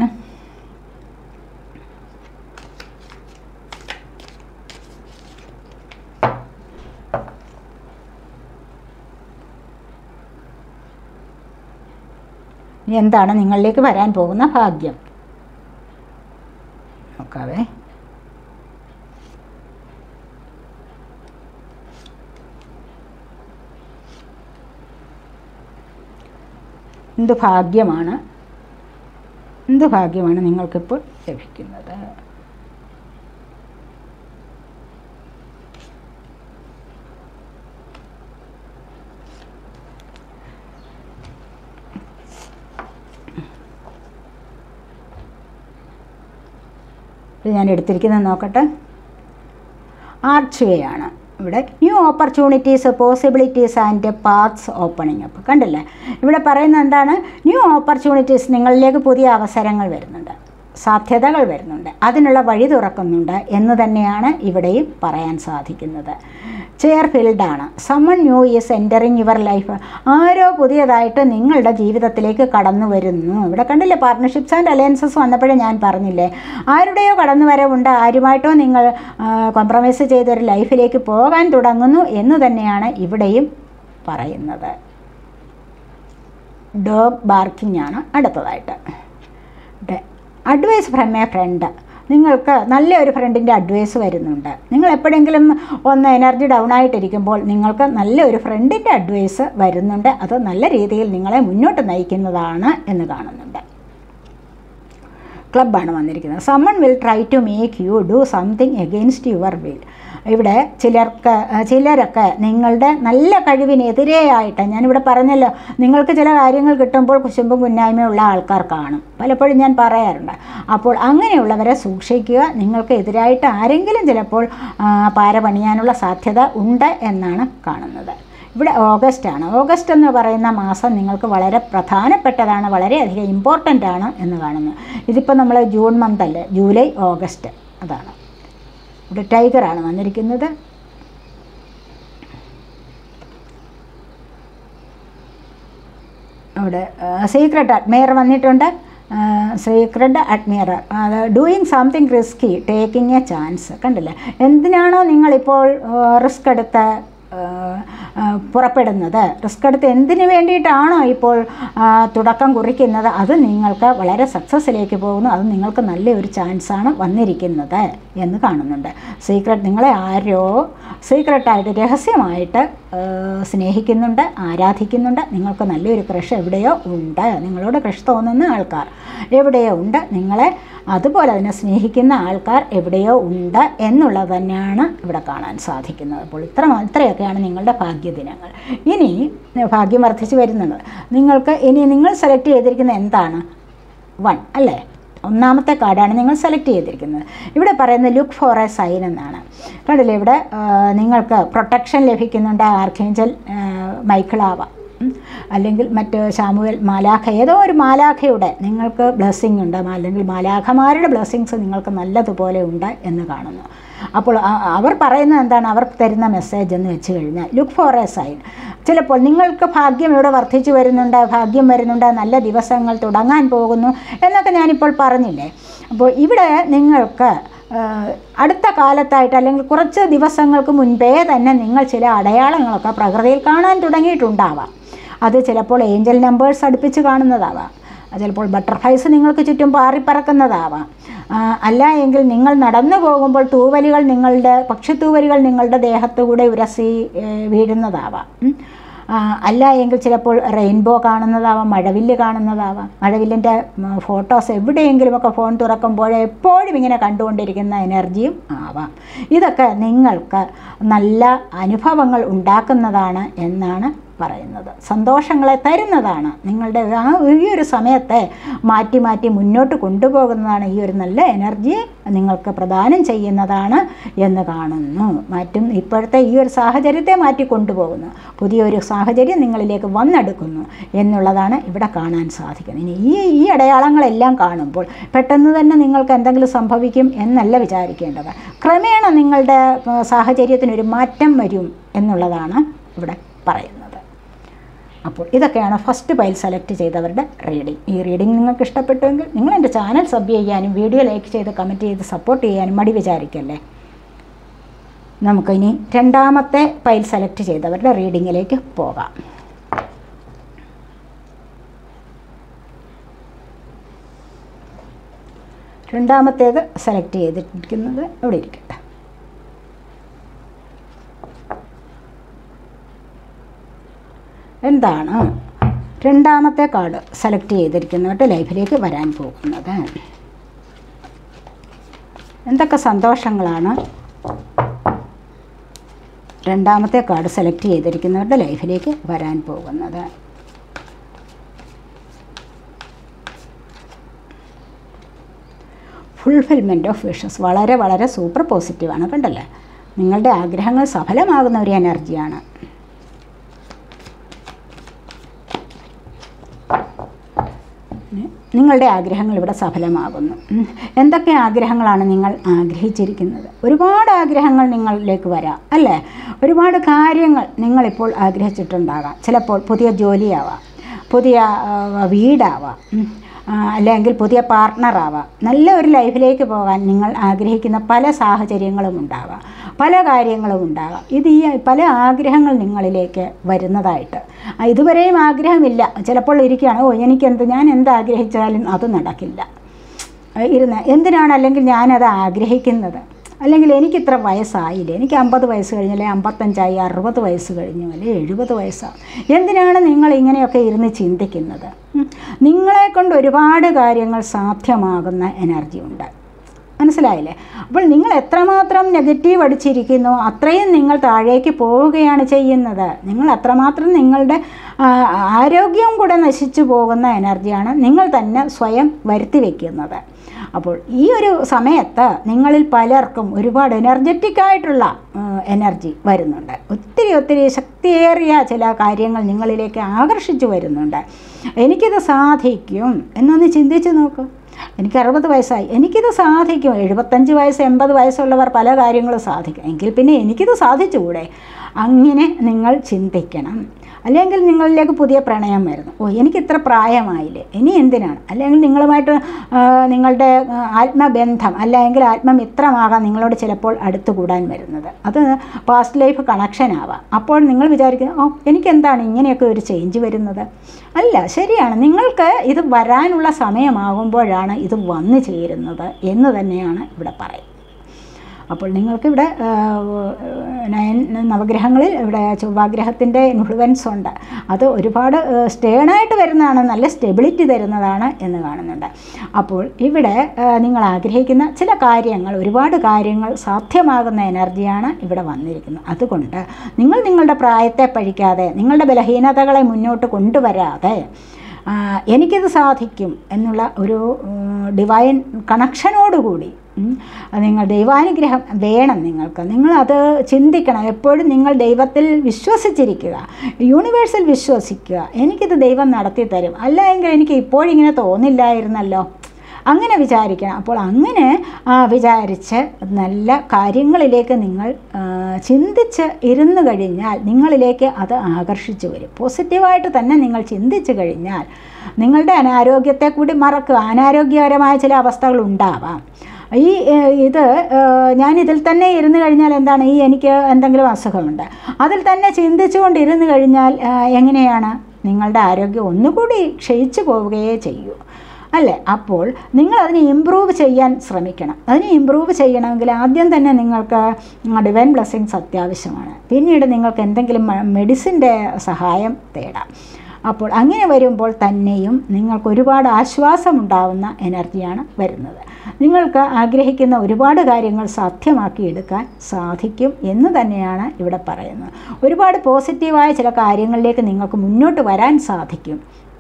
ഇനി എന്താണ് നിങ്ങളിലേക്ക് വരാൻ പോകുന്ന ഭാഗ്യം നോക്കാവേ എന്ത് ഭാഗ്യമാണ് എന്ത് ഭാഗ്യമാണ് നിങ്ങൾക്കിപ്പോൾ ലഭിക്കുന്നത് ഇത് ഞാൻ എടുത്തിരിക്കുന്നത് നോക്കട്ടെ ആർച്ച് വേ ആണ് ഇവിടെ new opportunities possibilities and paths opening അപ്പോൾ കണ്ടില്ലേ ഇവിടെ പറയുന്നത് എന്താണ് ന്യൂ ഓപ്പർച്യൂണിറ്റീസ് നിങ്ങളിലേക്ക് പുതിയ അവസരങ്ങൾ വരുന്നുണ്ട് സാധ്യതകൾ വരുന്നുണ്ട് അതിനുള്ള വഴി തുറക്കുന്നുണ്ട് എന്ന് തന്നെയാണ് ഇവിടെയും പറയാൻ സാധിക്കുന്നത് ചെയർ ഫിൽഡാണ് someone new is entering your life ആരോ പുതിയതായിട്ട് നിങ്ങളുടെ ജീവിതത്തിലേക്ക് കടന്നു വരുന്നു ഇവിടെ കണ്ടില്ലേ പാർട്ട്ണർഷിപ്സ് ആൻഡ് അലയൻസസ് വന്നപ്പോഴേ ഞാൻ പറഞ്ഞില്ലേ ആരുടെയോ കടന്നു വരവുണ്ട് ആരുമായിട്ടോ നിങ്ങൾ കോംപ്രമൈസ് ചെയ്തൊരു ലൈഫിലേക്ക് പോകാൻ തുടങ്ങുന്നു എന്ന് തന്നെയാണ് ഇവിടെയും പറയുന്നത് ഡോഗ് ബാർക്കിംഗ് ആണ് അടുത്തതായിട്ട് അഡ്വൈസ് ഫ്രം എ ഫ്രണ്ട് നിങ്ങൾക്ക് നല്ലൊരു ഫ്രണ്ടിൻ്റെ അഡ്വൈസ് വരുന്നുണ്ട് നിങ്ങൾ എപ്പോഴെങ്കിലും ഒന്ന് എനർജി ഡൗൺ ആയിട്ടിരിക്കുമ്പോൾ നിങ്ങൾക്ക് നല്ലൊരു ഫ്രണ്ടിൻ്റെ അഡ്വൈസ് വരുന്നുണ്ട് അത് നല്ല രീതിയിൽ നിങ്ങളെ മുന്നോട്ട് നയിക്കുന്നതാണ് എന്ന് കാണുന്നുണ്ട് ക്ലബ്ബാണ് വന്നിരിക്കുന്നത് someone will try to make you do something against your will ഇവിടെ ചിലർക്ക് ചിലരൊക്കെ നിങ്ങളുടെ നല്ല കഴിവിനെതിരെയായിട്ട് ഞാനിവിടെ പറഞ്ഞല്ലോ നിങ്ങൾക്ക് ചില കാര്യങ്ങൾ കിട്ടുമ്പോൾ കുശുമ്പും കുന്നായ്മയുള്ള ആൾക്കാർ കാണും പലപ്പോഴും ഞാൻ പറയാറുണ്ട് അപ്പോൾ അങ്ങനെയുള്ളവരെ സൂക്ഷിക്കുക നിങ്ങൾക്ക് എതിരായിട്ട് ആരെങ്കിലും ചിലപ്പോൾ ആ, പാര പണിയാനുള്ള സാധ്യത ഉണ്ട് എന്നാണ് കാണുന്നത് ഇവിടെ ഓഗസ്റ്റ് ആണ് ഓഗസ്റ്റ് എന്ന് പറയുന്ന മാസം നിങ്ങൾക്ക് വളരെ പ്രധാനപ്പെട്ടതാണ് വളരെയധികം ഇമ്പോർട്ടൻ്റ് ആണ് എന്ന് കാണുന്നു ഇതിപ്പോൾ നമ്മൾ ജൂൺ മന്ത് അല്ലേ ജൂലൈ ഓഗസ്റ്റ് അതാണ് ഇവിടെ ടൈഗറാണ് വന്നിരിക്കുന്നത് അവിടെ സീക്രട്ട് അഡ്മയർ വന്നിട്ടുണ്ട് സീക്രട്ട് അഡ്മയർ അത് doing something risky taking a chance കണ്ടില്ലേ എന്തിനാണോ നിങ്ങളിപ്പോൾ റിസ്ക് എടുത്ത് ആ, ആ, പുറപ്പെടുന്നത് റിസ്ക് എടുത്ത് എന്തിനു വേണ്ടിയിട്ടാണോ ഇപ്പോൾ ആ, തുടക്കം കുറിക്കുന്നത് അത് നിങ്ങൾക്ക് വളരെ സക്സസ്സിലേക്ക് പോകുന്നു അത് നിങ്ങൾക്ക് നല്ലൊരു ചാൻസാണ് വന്നിരിക്കുന്നത് എന്ന് കാണുന്നുണ്ട് സീക്രട്ട് നിങ്ങളെ ആരോ സീക്രട്ടായിട്ട് രഹസ്യമായിട്ട് ആ, സ്നേഹിക്കുന്നുണ്ട് ആരാധിക്കുന്നുണ്ട് നിങ്ങൾക്ക് നല്ലൊരു ക്രഷ് എവിടെയോ ഉണ്ട് നിങ്ങളോട് ക്രഷ് തോന്നുന്ന ആൾക്കാർ എവിടെയോ ഉണ്ട് നിങ്ങളെ അതുപോലെ തന്നെ സ്നേഹിക്കുന്ന ആൾക്കാർ എവിടെയോ ഉണ്ട് എന്നുള്ളത് തന്നെയാണ് ഇവിടെ കാണാൻ സാധിക്കുന്നത് അപ്പോൾ ഇത്ര ഇത്രയൊക്കെയാണ് നിങ്ങളുടെ ഭാഗ്യദിനങ്ങൾ ഇനി ഭാഗ്യം വർദ്ധിച്ചു വരുന്നുണ്ട് നിങ്ങൾക്ക് ഇനി നിങ്ങൾ സെലക്ട് ചെയ്തിരിക്കുന്ന എന്താണ് വൺ അല്ലേ ഒന്നാമത്തെ കാർഡാണ് നിങ്ങൾ സെലക്ട് ചെയ്തിരിക്കുന്നത് ഇവിടെ പറയുന്നത് ലുക്ക് ഫോർ എ സൈൻ എന്നാണ് കണ്ടില്ലേ ഇവിടെ ആ, നിങ്ങൾക്ക് പ്രൊട്ടക്ഷൻ ലഭിക്കുന്നുണ്ട് ആർക്കേഞ്ചൽ മൈക്കിളാവാം ഉം. അല്ലെങ്കിൽ മറ്റ് ശാമുവൽ മാലാഖ ഏതോ ഒരു മാലാഖയുടെ നിങ്ങൾക്ക് ബ്ലെസ്സിങ് ഉണ്ട് അല്ലെങ്കിൽ മാലാഖമാരുടെ ബ്ലെസ്സിങ്സ് നിങ്ങൾക്ക് നല്ലതുപോലെ ഉണ്ട് എന്ന് കാണുന്നു അപ്പോൾ ആ- അവർ പറയുന്നത് എന്താണ് അവർ തരുന്ന മെസ്സേജ് എന്ന് വെച്ച് കഴിഞ്ഞാൽ ലുക്ക് ഫോർ എ സൈൻ ചിലപ്പോൾ നിങ്ങൾക്ക് ഭാഗ്യം ഇവിടെ വർദ്ധിച്ചു വരുന്നുണ്ട് ഭാഗ്യം വരുന്നുണ്ട് നല്ല ദിവസങ്ങൾ തുടങ്ങാൻ പോകുന്നു എന്നൊക്കെ ഞാനിപ്പോൾ പറഞ്ഞില്ലേ അപ്പോൾ ഇവിടെ നിങ്ങൾക്ക് ആഹ് അടുത്ത കാലത്തായിട്ട് അല്ലെങ്കിൽ കുറച്ച് ദിവസങ്ങൾക്ക് മുൻപേ തന്നെ നിങ്ങൾ ചില അടയാളങ്ങളൊക്കെ പ്രകൃതിയിൽ കാണാൻ തുടങ്ങിയിട്ടുണ്ടാവാം അത് ചിലപ്പോൾ ഏഞ്ചൽ നമ്പേഴ്സ് അടുപ്പിച്ച് കാണുന്നതാവാം അത് ചിലപ്പോൾ ബട്ടർഫ്ലൈസ് നിങ്ങൾക്ക് ചുറ്റും പാറിപ്പറക്കുന്നതാവാം ആ, അല്ല എങ്കിൽ നിങ്ങൾ നടന്നു പോകുമ്പോൾ തൂവലുകൾ നിങ്ങളുടെ പക്ഷിത്തൂവലുകൾ നിങ്ങളുടെ ദേഹത്തുകൂടെ ഉരസി ഏ, വീഴുന്നതാവാം ഉം. ആ, അല്ല എങ്കിൽ ചിലപ്പോൾ റെയിൻബോ കാണുന്നതാവാം മഴവില്ല് കാണുന്നതാവാം മഴവില്ലിൻ്റെ ഫോട്ടോസ് എവിടെയെങ്കിലുമൊക്കെ ഫോൺ തുറക്കുമ്പോൾ എപ്പോഴും ഇങ്ങനെ കണ്ടുകൊണ്ടിരിക്കുന്ന എനർജിയും ആവാം ഇതൊക്കെ നിങ്ങൾക്ക് നല്ല അനുഭവങ്ങൾ ഉണ്ടാക്കുന്നതാണ് എന്നാണ് പറയുന്നത് സന്തോഷങ്ങളെ തരുന്നതാണ് നിങ്ങളുടെ ആ ഈ ഒരു സമയത്തെ മാറ്റി മാറ്റി മുന്നോട്ട് കൊണ്ടുപോകുന്നതാണ് ഈ ഒരു നല്ല എനർജി നിങ്ങൾക്ക് പ്രദാനം ചെയ്യുന്നതാണ് എന്ന് കാണുന്നു മാറ്റും ഇപ്പോഴത്തെ ഈ ഒരു സാഹചര്യത്തെ മാറ്റി കൊണ്ടുപോകുന്നു പുതിയൊരു സാഹചര്യം നിങ്ങളിലേക്ക് വന്നെടുക്കുന്നു എന്നുള്ളതാണ് ഇവിടെ കാണാൻ സാധിക്കുന്നത് ഇനി ഈ ഈ അടയാളങ്ങളെല്ലാം കാണുമ്പോൾ പെട്ടെന്ന് തന്നെ നിങ്ങൾക്ക് എന്തെങ്കിലും സംഭവിക്കും എന്നല്ല വിചാരിക്കേണ്ടത് ക്രമേണ നിങ്ങളുടെ ആ, സാഹചര്യത്തിനൊരു മാറ്റം വരും എന്നുള്ളതാണ് ഇവിടെ പറയുന്നത് അപ്പോൾ ഇതൊക്കെയാണ് ഫസ്റ്റ് പൈൽ സെലക്ട് ചെയ്തവരുടെ റീഡിംഗ് ഈ റീഡിംഗ് നിങ്ങൾക്ക് ഇഷ്ടപ്പെട്ടുവെങ്കിൽ നിങ്ങൾ എൻ്റെ ചാനൽ സബ് ചെയ്യാനും വീഡിയോ ലൈക്ക് ചെയ്ത് കമൻറ്റ് ചെയ്ത് സപ്പോർട്ട് ചെയ്യാനും മടി വിചാരിക്കല്ലേ നമുക്കിനി രണ്ടാമത്തെ പൈൽ സെലക്ട് ചെയ്തവരുടെ റീഡിങ്ങിലേക്ക് പോകാം രണ്ടാമത്തേത് സെലക്ട് ചെയ്തിരിക്കുന്നത് ഇവിടെ ഇരിക്കട്ടെ എന്താണ് രണ്ടാമത്തെ കാർഡ് സെലക്ട് ചെയ്തിരിക്കുന്നവരുടെ ലൈഫിലേക്ക് വരാൻ പോകുന്നത് എന്തൊക്കെ സന്തോഷങ്ങളാണ് രണ്ടാമത്തെ കാർഡ് സെലക്ട് ചെയ്തിരിക്കുന്നവരുടെ ലൈഫിലേക്ക് വരാൻ പോകുന്നത് ഫുൾഫിൽമെൻറ്റ് ഓഫ് വിഷസ് വളരെ വളരെ സൂപ്പർ പോസിറ്റീവാണ് കണ്ടല്ലേ നിങ്ങളുടെ ആഗ്രഹങ്ങൾ സഫലമാകുന്ന ഒരു എനർജിയാണ് നിങ്ങളുടെ ആഗ്രഹങ്ങൾ ഇവിടെ സഫലമാകുന്നു ഉം. എന്തൊക്കെ ആഗ്രഹങ്ങളാണ് നിങ്ങൾ ആഗ്രഹിച്ചിരിക്കുന്നത് ഒരുപാട് ആഗ്രഹങ്ങൾ നിങ്ങളിലേക്ക് വരാം അല്ലേ ഒരുപാട് കാര്യങ്ങൾ നിങ്ങളിപ്പോൾ ആഗ്രഹിച്ചിട്ടുണ്ടാകാം ചിലപ്പോൾ പുതിയ ജോലിയാവാം പുതിയ ആ, വീടാവാം ഉം. ആ, അല്ലെങ്കിൽ പുതിയ പാർട്ട്ണറാവാം നല്ല ഒരു ലൈഫിലേക്ക് പോകാൻ നിങ്ങൾ ആഗ്രഹിക്കുന്ന പല സാഹചര്യങ്ങളും ഉണ്ടാവാം പല കാര്യങ്ങളും ഉണ്ടാകാം ഇത് ഈ പല ആഗ്രഹങ്ങൾ നിങ്ങളിലേക്ക് വരുന്നതായിട്ട് ആ, ഇതുവരെയും ആഗ്രഹമില്ല ചിലപ്പോൾ ഇരിക്കുകയാണ് ഓ എനിക്കെന്ത് ഞാൻ എന്ത് ആഗ്രഹിച്ചാലും അത് നടക്കില്ല ഇരുന്ന് എന്തിനാണ് അല്ലെങ്കിൽ ഞാനത് ആഗ്രഹിക്കുന്നത് അല്ലെങ്കിൽ എനിക്കിത്ര വയസ്സായില്ലേ എനിക്ക് അമ്പത് വയസ്സ് കഴിഞ്ഞു അല്ലെങ്കിൽ അമ്പത്തഞ്ചായി അറുപത് വയസ്സ് കഴിഞ്ഞു അല്ലെങ്കിൽ എഴുപത് വയസ്സാണ് എന്തിനാണ് നിങ്ങൾ ഇങ്ങനെയൊക്കെ ഇരുന്ന് ചിന്തിക്കുന്നത് ഉം. നിങ്ങളെ കൊണ്ട് ഒരുപാട് കാര്യങ്ങൾ സാധ്യമാകുന്ന എനർജി ഉണ്ട് മനസ്സിലായില്ലേ അപ്പോൾ നിങ്ങൾ എത്രമാത്രം നെഗറ്റീവ് അടിച്ചിരിക്കുന്നു അത്രയും നിങ്ങൾ താഴേക്ക് പോവുകയാണ് ചെയ്യുന്നത് നിങ്ങൾ അത്രമാത്രം നിങ്ങളുടെ ആ, ആരോഗ്യം കൂടെ നശിച്ചു പോകുന്ന എനർജിയാണ് നിങ്ങൾ തന്നെ സ്വയം വരുത്തി വയ്ക്കുന്നത് അപ്പോൾ ഈ ഒരു സമയത്ത് നിങ്ങളിൽ പലർക്കും ഒരുപാട് എനർജറ്റിക് ആയിട്ടുള്ള എനർജി വരുന്നുണ്ട് ഒത്തിരി ഒത്തിരി ശക്തിയേറിയ ചില കാര്യങ്ങൾ നിങ്ങളിലേക്ക് ആകർഷിച്ചു വരുന്നുണ്ട് എനിക്കിത് സാധിക്കും എന്നൊന്ന് ചിന്തിച്ച് നോക്കൂ എനിക്ക് അറുപത് വയസ്സായി എനിക്കിത് സാധിക്കും എഴുപത്തഞ്ച് വയസ്സ് എൺപത് വയസ്സുള്ളവർ പല കാര്യങ്ങളും സാധിക്കും എങ്കിൽ പിന്നെ എനിക്കിത് സാധിച്ചുകൂടെ അങ്ങനെ നിങ്ങൾ ചിന്തിക്കണം അല്ലെങ്കിൽ നിങ്ങളിലേക്ക് പുതിയ പ്രണയം വരുന്നു ഓ എനിക്ക് ഇത്ര പ്രായമായില്ലേ ഇനി എന്തിനാണ് അല്ലെങ്കിൽ നിങ്ങളുമായിട്ട് ആ, നിങ്ങളുടെ ആ, ആത്മബന്ധം അല്ലെങ്കിൽ ആത്മമിത്രമാകാം നിങ്ങളോട് ചിലപ്പോൾ അടുത്തുകൂടാൻ വരുന്നത് അത് പാസ്റ്റ് ലൈഫ് കണക്ഷൻ ആവാം അപ്പോൾ നിങ്ങൾ വിചാരിക്കുന്നത് ഓ എനിക്കെന്താണ് ഇങ്ങനെയൊക്കെ ഒരു ചേഞ്ച് വരുന്നത് അല്ല ശരിയാണ് നിങ്ങൾക്ക് ഇത് വരാനുള്ള സമയമാകുമ്പോഴാണ് ഇത് വന്നു ചേരുന്നത് എന്ന് തന്നെയാണ് ഇവിടെ പറയുന്നത് അപ്പോൾ നിങ്ങൾക്കിവിടെ ആ, നയൻ നവഗ്രഹങ്ങളിൽ ഇവിടെ ചൊവ്വാഗ്രഹത്തിൻ്റെ ഇൻഫ്ലുവൻസ് ഉണ്ട് അത് ഒരുപാട് സ്റ്റേണായിട്ട് വരുന്നതാണ് നല്ല സ്റ്റെബിലിറ്റി തരുന്നതാണ് എന്ന് കാണുന്നുണ്ട് അപ്പോൾ ഇവിടെ ആ, നിങ്ങൾ ആഗ്രഹിക്കുന്ന ചില കാര്യങ്ങൾ ഒരുപാട് കാര്യങ്ങൾ സാധ്യമാകുന്ന എനർജിയാണ് ഇവിടെ വന്നിരിക്കുന്നത് അതുകൊണ്ട് നിങ്ങൾ നിങ്ങളുടെ പ്രായത്തെ പഴിക്കാതെ നിങ്ങളുടെ ബലഹീനതകളെ മുന്നോട്ട് കൊണ്ടുവരാതെ ആ, എനിക്കിത് സാധിക്കും എന്നുള്ള ഒരു ഡിവൈൻ കണക്ഷനോടുകൂടി ഉം, അത് നിങ്ങൾ ദൈവാനുഗ്രഹം വേണം നിങ്ങൾക്ക് നിങ്ങളത് ചിന്തിക്കണം എപ്പോഴും നിങ്ങൾ ദൈവത്തിൽ വിശ്വസിച്ചിരിക്കുക യൂണിവേഴ്സിൽ വിശ്വസിക്കുക എനിക്കിത് ദൈവം നടത്തി തരും അല്ല എങ്കിൽ എനിക്ക് ഇപ്പോഴിങ്ങനെ തോന്നില്ലായിരുന്നല്ലോ അങ്ങനെ വിചാരിക്കണം അപ്പോൾ അങ്ങനെ ആ, വിചാരിച്ച് നല്ല കാര്യങ്ങളിലേക്ക് നിങ്ങൾ ആ, ചിന്തിച്ച് ഇരുന്ന് കഴിഞ്ഞാൽ നിങ്ങളിലേക്ക് അത് ആകർഷിച്ചു വരും പോസിറ്റീവായിട്ട് തന്നെ നിങ്ങൾ ചിന്തിച്ചു കഴിഞ്ഞാൽ നിങ്ങളുടെ അനാരോഗ്യത്തെ കൂടി മറക്കുക അനാരോഗ്യകരമായ ചില അവസ്ഥകൾ ഉണ്ടാവാം ഈ ഏഹ്, ഇത് ഏഹ്, ഞാൻ ഇതിൽ തന്നെ ഇരുന്ന് കഴിഞ്ഞാൽ എന്താണ് ഈ എനിക്ക് എന്തെങ്കിലും അസുഖമുണ്ട് അതിൽ തന്നെ ചിന്തിച്ചുകൊണ്ട് ഇരുന്ന് കഴിഞ്ഞാൽ ഏഹ്, എങ്ങനെയാണ് നിങ്ങളുടെ ആരോഗ്യം ഒന്നുകൂടി ക്ഷയിച്ചു പോവുകയേ ചെയ്യൂ അല്ലേ അപ്പോൾ നിങ്ങൾ അതിനെ ഇമ്പ്രൂവ് ചെയ്യാൻ ശ്രമിക്കണം അതിനെ ഇമ്പ്രൂവ് ചെയ്യണമെങ്കിൽ ആദ്യം തന്നെ നിങ്ങൾക്ക് ഡിവൈൻ ബ്ലെസ്സിങ്സ് അത്യാവശ്യമാണ് പിന്നീട് നിങ്ങൾക്ക് എന്തെങ്കിലും മെഡിസിൻ്റെ സഹായം തേടാം അപ്പോൾ അങ്ങനെ വരുമ്പോൾ തന്നെയും നിങ്ങൾക്ക് ഒരുപാട് ആശ്വാസമുണ്ടാവുന്ന എനർജിയാണ് വരുന്നത് നിങ്ങൾക്ക് ആഗ്രഹിക്കുന്ന ഒരുപാട് കാര്യങ്ങൾ സാധ്യമാക്കിയെടുക്കാൻ സാധിക്കും എന്ന് തന്നെയാണ് ഇവിടെ പറയുന്നത് ഒരുപാട് പോസിറ്റീവായ ചില കാര്യങ്ങളിലേക്ക് നിങ്ങൾക്ക് മുന്നോട്ട് വരാൻ സാധിക്കും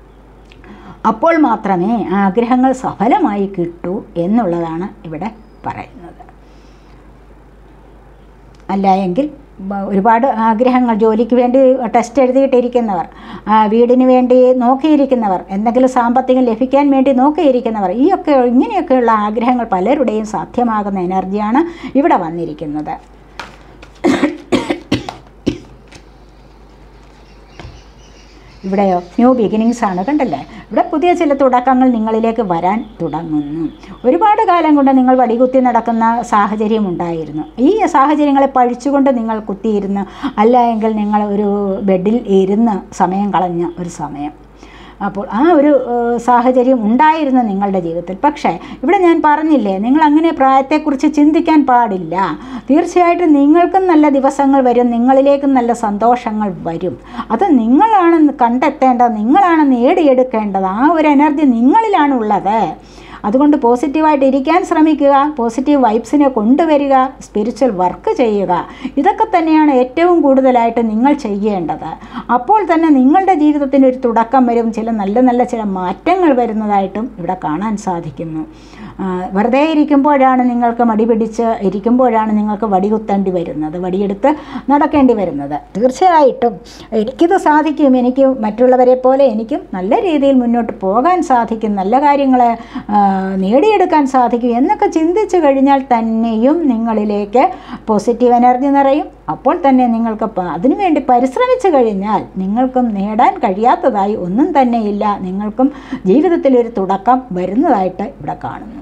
അപ്പോൾ മാത്രമേ ആഗ്രഹങ്ങൾ സഫലമായി കിട്ടൂ എന്നുള്ളതാണ് ഇവിടെ പറയുന്നത് അല്ല എങ്കിൽ ബ- ഒരുപാട് ആഗ്രഹങ്ങൾ ജോലിക്ക് വേണ്ടി ടെസ്റ്റ് എഴുതിയിട്ടിരിക്കുന്നവർ ആ, വീടിന് വേണ്ടി നോക്കിയിരിക്കുന്നവർ എന്തെങ്കിലും സാമ്പത്തികം ലഭിക്കാൻ വേണ്ടി നോക്കിയിരിക്കുന്നവർ ഈ ഒക്കെ ഇങ്ങനെയൊക്കെയുള്ള ആഗ്രഹങ്ങൾ പലരുടെയും സാധ്യമാകുന്ന എനർജിയാണ് ഇവിടെ വന്നിരിക്കുന്നത് ഇവിടെയോ ന്യൂ ബിഗിനിങ്സ് ആണ് കണ്ടല്ലേ ഇവിടെ പുതിയ ചില തുടക്കങ്ങൾ നിങ്ങളിലേക്ക് വരാൻ തുടങ്ങുന്നു ഒരുപാട് കാലം കൊണ്ട് നിങ്ങൾ വടികുത്തി നടക്കുന്ന സാഹചര്യം ഉണ്ടായിരുന്നു ഈ സാഹചര്യങ്ങളെ പഴിച്ചുകൊണ്ട് നിങ്ങൾ കുത്തിയിരുന്ന് അല്ല എങ്കിൽ നിങ്ങൾ ഒരു ബെഡിൽ ഇരുന്ന് സമയം കളഞ്ഞ ഒരു സമയം അപ്പോൾ ആ ഒരു ഏഹ്, സാഹചര്യം ഉണ്ടായിരുന്നു നിങ്ങളുടെ ജീവിതത്തിൽ പക്ഷേ ഇവിടെ ഞാൻ പറഞ്ഞില്ലേ നിങ്ങൾ അങ്ങനെ പ്രായത്തെക്കുറിച്ച് ചിന്തിക്കാൻ പാടില്ല തീർച്ചയായിട്ടും നിങ്ങൾക്കും നല്ല ദിവസങ്ങൾ വരും നിങ്ങളിലേക്കും നല്ല സന്തോഷങ്ങൾ വരും അത് നിങ്ങളാണ് കണ്ടെത്തേണ്ടത് നിങ്ങളാണ് നേടിയെടുക്കേണ്ടത് ആ ഒരു എനർജി നിങ്ങളിലാണ് ഉള്ളത് അതുകൊണ്ട് പോസിറ്റീവായിട്ട് ഇരിക്കാൻ ശ്രമിക്കുക പോസിറ്റീവ് വൈബ്സിനെ കൊണ്ടുവരിക സ്പിരിച്വൽ വർക്ക് ചെയ്യുക ഇതൊക്കെ തന്നെയാണ് ഏറ്റവും കൂടുതലായിട്ട് നിങ്ങൾ ചെയ്യേണ്ടത് അപ്പോൾ തന്നെ നിങ്ങളുടെ ജീവിതത്തിന് ഒരു തുടക്കം വരും ചില നല്ല നല്ല ചില മാറ്റങ്ങൾ വരുന്നതായിട്ടും ഇവിടെ കാണാൻ സാധിക്കുന്നു ആ, വെറുതെ ഇരിക്കുമ്പോഴാണ് നിങ്ങൾക്ക് മടി പിടിച്ച് ഇരിക്കുമ്പോഴാണ് നിങ്ങൾക്ക് വടി കുത്തേണ്ടി വരുന്നത് വടിയെടുത്ത് നടക്കേണ്ടി വരുന്നത് തീർച്ചയായിട്ടും എനിക്കിത് സാധിക്കും എനിക്ക് മറ്റുള്ളവരെ പോലെ എനിക്കും നല്ല രീതിയിൽ മുന്നോട്ട് പോകാൻ സാധിക്കും നല്ല കാര്യങ്ങൾ നേടിയെടുക്കാൻ സാധിക്കും എന്നൊക്കെ ചിന്തിച്ചു കഴിഞ്ഞാൽ തന്നെയും നിങ്ങളിലേക്ക് പോസിറ്റീവ് എനർജി നിറയും അപ്പോൾ തന്നെ നിങ്ങൾക്ക് പ- അതിനുവേണ്ടി പരിശ്രമിച്ചു കഴിഞ്ഞാൽ നിങ്ങൾക്കും നേടാൻ കഴിയാത്തതായി ഒന്നും തന്നെയില്ല നിങ്ങൾക്കും ജീവിതത്തിലൊരു തുടക്കം വരുന്നതായിട്ട് ഇവിടെ കാണുന്നു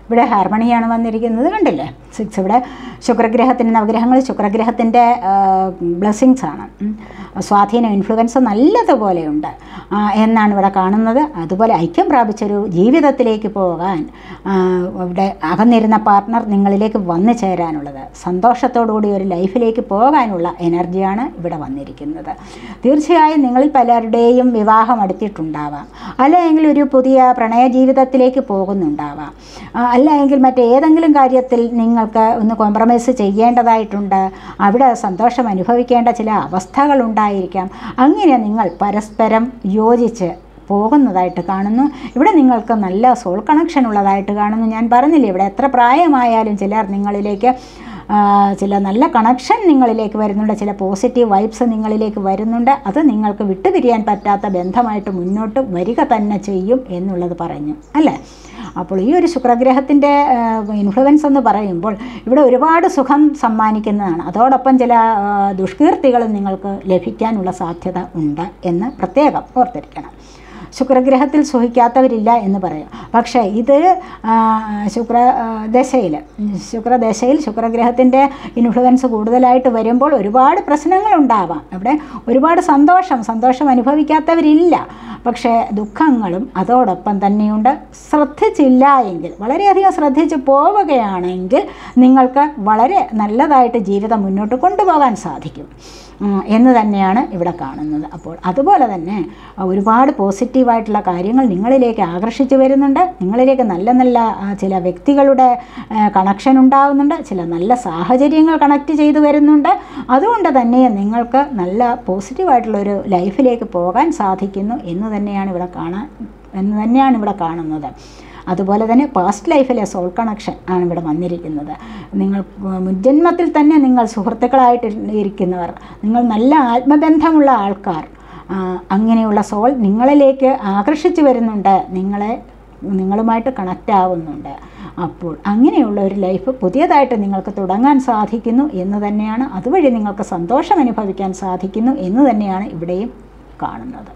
ഇവിടെ ഹാർമണിയാണ് വന്നിരിക്കുന്നത് കണ്ടില്ലേ സിക്സ് ഇവിടെ ശുക്രഗ്രഹത്തിന് നവഗ്രഹങ്ങൾ ശുക്രഗ്രഹത്തിൻ്റെ ബ്ലെസ്സിങ്സ് ആണ് ഉം. സ്വാധീനം ഇൻഫ്ലുവൻസ് നല്ലതുപോലെയുണ്ട് ആ, എന്നാണ് ഇവിടെ കാണുന്നത് അതുപോലെ ഐക്യം പ്രാപിച്ചൊരു ജീവിതത്തിലേക്ക് പോകാൻ ആ, ഇവിടെ അകന്നിരുന്ന പാർട്ട്ണർ നിങ്ങളിലേക്ക് വന്നു ചേരാനുള്ളത് സന്തോഷത്തോടുകൂടി ഒരു ലൈഫിലേക്ക് പോകാനുള്ള എനർജിയാണ് ഇവിടെ വന്നിരിക്കുന്നത് തീർച്ചയായും നിങ്ങളിൽ പലരുടെയും വിവാഹം അടുത്തിട്ടുണ്ടാവാം അല്ലെങ്കിൽ ഒരു പുതിയ പ്രണയ ജീവിതത്തിലേക്ക് പോകുന്നുണ്ടാവാം ആ, അല്ലെങ്കിൽ മറ്റേതെങ്കിലും കാര്യത്തിൽ നിങ്ങൾക്ക് ഒന്ന് കോംപ്രമൈസ് ചെയ്യേണ്ടതായിട്ടുണ്ട് അവിടെ സന്തോഷം അനുഭവിക്കേണ്ട ചില അവസ്ഥകളുണ്ടായിരിക്കാം അങ്ങനെ നിങ്ങൾ പരസ്പരം യോജിച്ച് പോകുന്നതായിട്ട് കാണുന്നു ഇവിടെ നിങ്ങൾക്ക് നല്ല സോൾ കണക്ഷൻ ഉള്ളതായിട്ട് കാണുന്നു ഞാൻ പറഞ്ഞില്ലേ ഇവിടെ എത്ര പ്രായമായാലും ചിലർ നിങ്ങളിലേക്ക് ആ, ചില നല്ല കണക്ഷൻ നിങ്ങളിലേക്ക് വരുന്നുണ്ട് ചില പോസിറ്റീവ് വൈബ്സ് നിങ്ങളിലേക്ക് വരുന്നുണ്ട് അത് നിങ്ങൾക്ക് വിട്ടുപിരിയാൻ പറ്റാത്ത ബന്ധമായിട്ട് മുന്നോട്ട് വരിക തന്നെ ചെയ്യും എന്നുള്ളത് പറഞ്ഞു അല്ലേ അപ്പോൾ ഈ ഒരു ശുക്രഗ്രഹത്തിൻ്റെ ഇൻഫ്ലുവൻസ് എന്ന് പറയുമ്പോൾ ഇവിടെ ഒരുപാട് സുഖം സമ്മാനിക്കുന്നതാണ് അതോടൊപ്പം ചില ആ, ദുഷ്കീർത്തികളും നിങ്ങൾക്ക് ലഭിക്കാനുള്ള സാധ്യത ഉണ്ട് എന്ന് പ്രത്യേകം ഓർത്തിരിക്കണം ശുക്രഗ്രഹത്തിൽ സുഖിക്കാത്തവരില്ല എന്ന് പറയും പക്ഷേ ഇത് ആ, ശുക്ര ആ, ദശയിൽ ശുക്രദശയിൽ ശുക്രഗ്രഹത്തിൻ്റെ ഇൻഫ്ലുവൻസ് കൂടുതലായിട്ട് വരുമ്പോൾ ഒരുപാട് പ്രശ്നങ്ങളുണ്ടാവാം അവിടെ ഒരുപാട് സന്തോഷം സന്തോഷം അനുഭവിക്കാത്തവരില്ല പക്ഷേ ദുഃഖങ്ങളും അതോടൊപ്പം തന്നെയുണ്ട് ശ്രദ്ധിച്ചില്ല എങ്കിൽ വളരെയധികം ശ്രദ്ധിച്ച് പോവുകയാണെങ്കിൽ നിങ്ങൾക്ക് വളരെ നല്ലതായിട്ട് ജീവിതം മുന്നോട്ട് കൊണ്ടുപോകാൻ സാധിക്കും ഉം, എന്ന് തന്നെയാണ് ഇവിടെ കാണുന്നത് അപ്പോൾ അതുപോലെ തന്നെ ആ, ഒരുപാട് പോസിറ്റീവായിട്ടുള്ള കാര്യങ്ങൾ നിങ്ങളിലേക്ക് ആകർഷിച്ചു വരുന്നുണ്ട് നിങ്ങളിലേക്ക് നല്ല നല്ല ആ, ചില വ്യക്തികളുടെ കണക്ഷൻ ഉണ്ടാകുന്നുണ്ട് ചില നല്ല സാഹചര്യങ്ങൾ കണക്ട് ചെയ്തു വരുന്നുണ്ട് അതുകൊണ്ട് തന്നെ നിങ്ങൾക്ക് നല്ല പോസിറ്റീവായിട്ടുള്ളൊരു ലൈഫിലേക്ക് പോകാൻ സാധിക്കുന്നു എന്ന് തന്നെയാണ് ഇവിടെ കാണാൻ എന്ന് തന്നെയാണ് ഇവിടെ കാണുന്നത് അതുപോലെ തന്നെ പാസ്റ്റ് ലൈഫിലെ സോൾ കണക്ഷൻ ആണ് ഇവിടെ വന്നിരിക്കുന്നത് നിങ്ങൾ മുൻജന്മത്തിൽ തന്നെ നിങ്ങൾ സുഹൃത്തുക്കളായിട്ട് ഇരിക്കുന്നവർ നിങ്ങൾ നല്ല ആത്മബന്ധമുള്ള ആൾക്കാർ ആ, അങ്ങനെയുള്ള സോൾ നിങ്ങളിലേക്ക് ആകർഷിച്ചു വരുന്നുണ്ട് നിങ്ങളെ നിങ്ങളുമായിട്ട് കണക്റ്റ് ആവുന്നുണ്ട് അപ്പോൾ അങ്ങനെയുള്ള ഒരു ലൈഫ് പുതിയതായിട്ട് നിങ്ങൾക്ക് തുടങ്ങാൻ സാധിക്കുന്നു എന്ന് തന്നെയാണ് അതുവഴി നിങ്ങൾക്ക് സന്തോഷം അനുഭവിക്കാൻ സാധിക്കുന്നു എന്ന് തന്നെയാണ് ഇവിടെയും കാണുന്നത്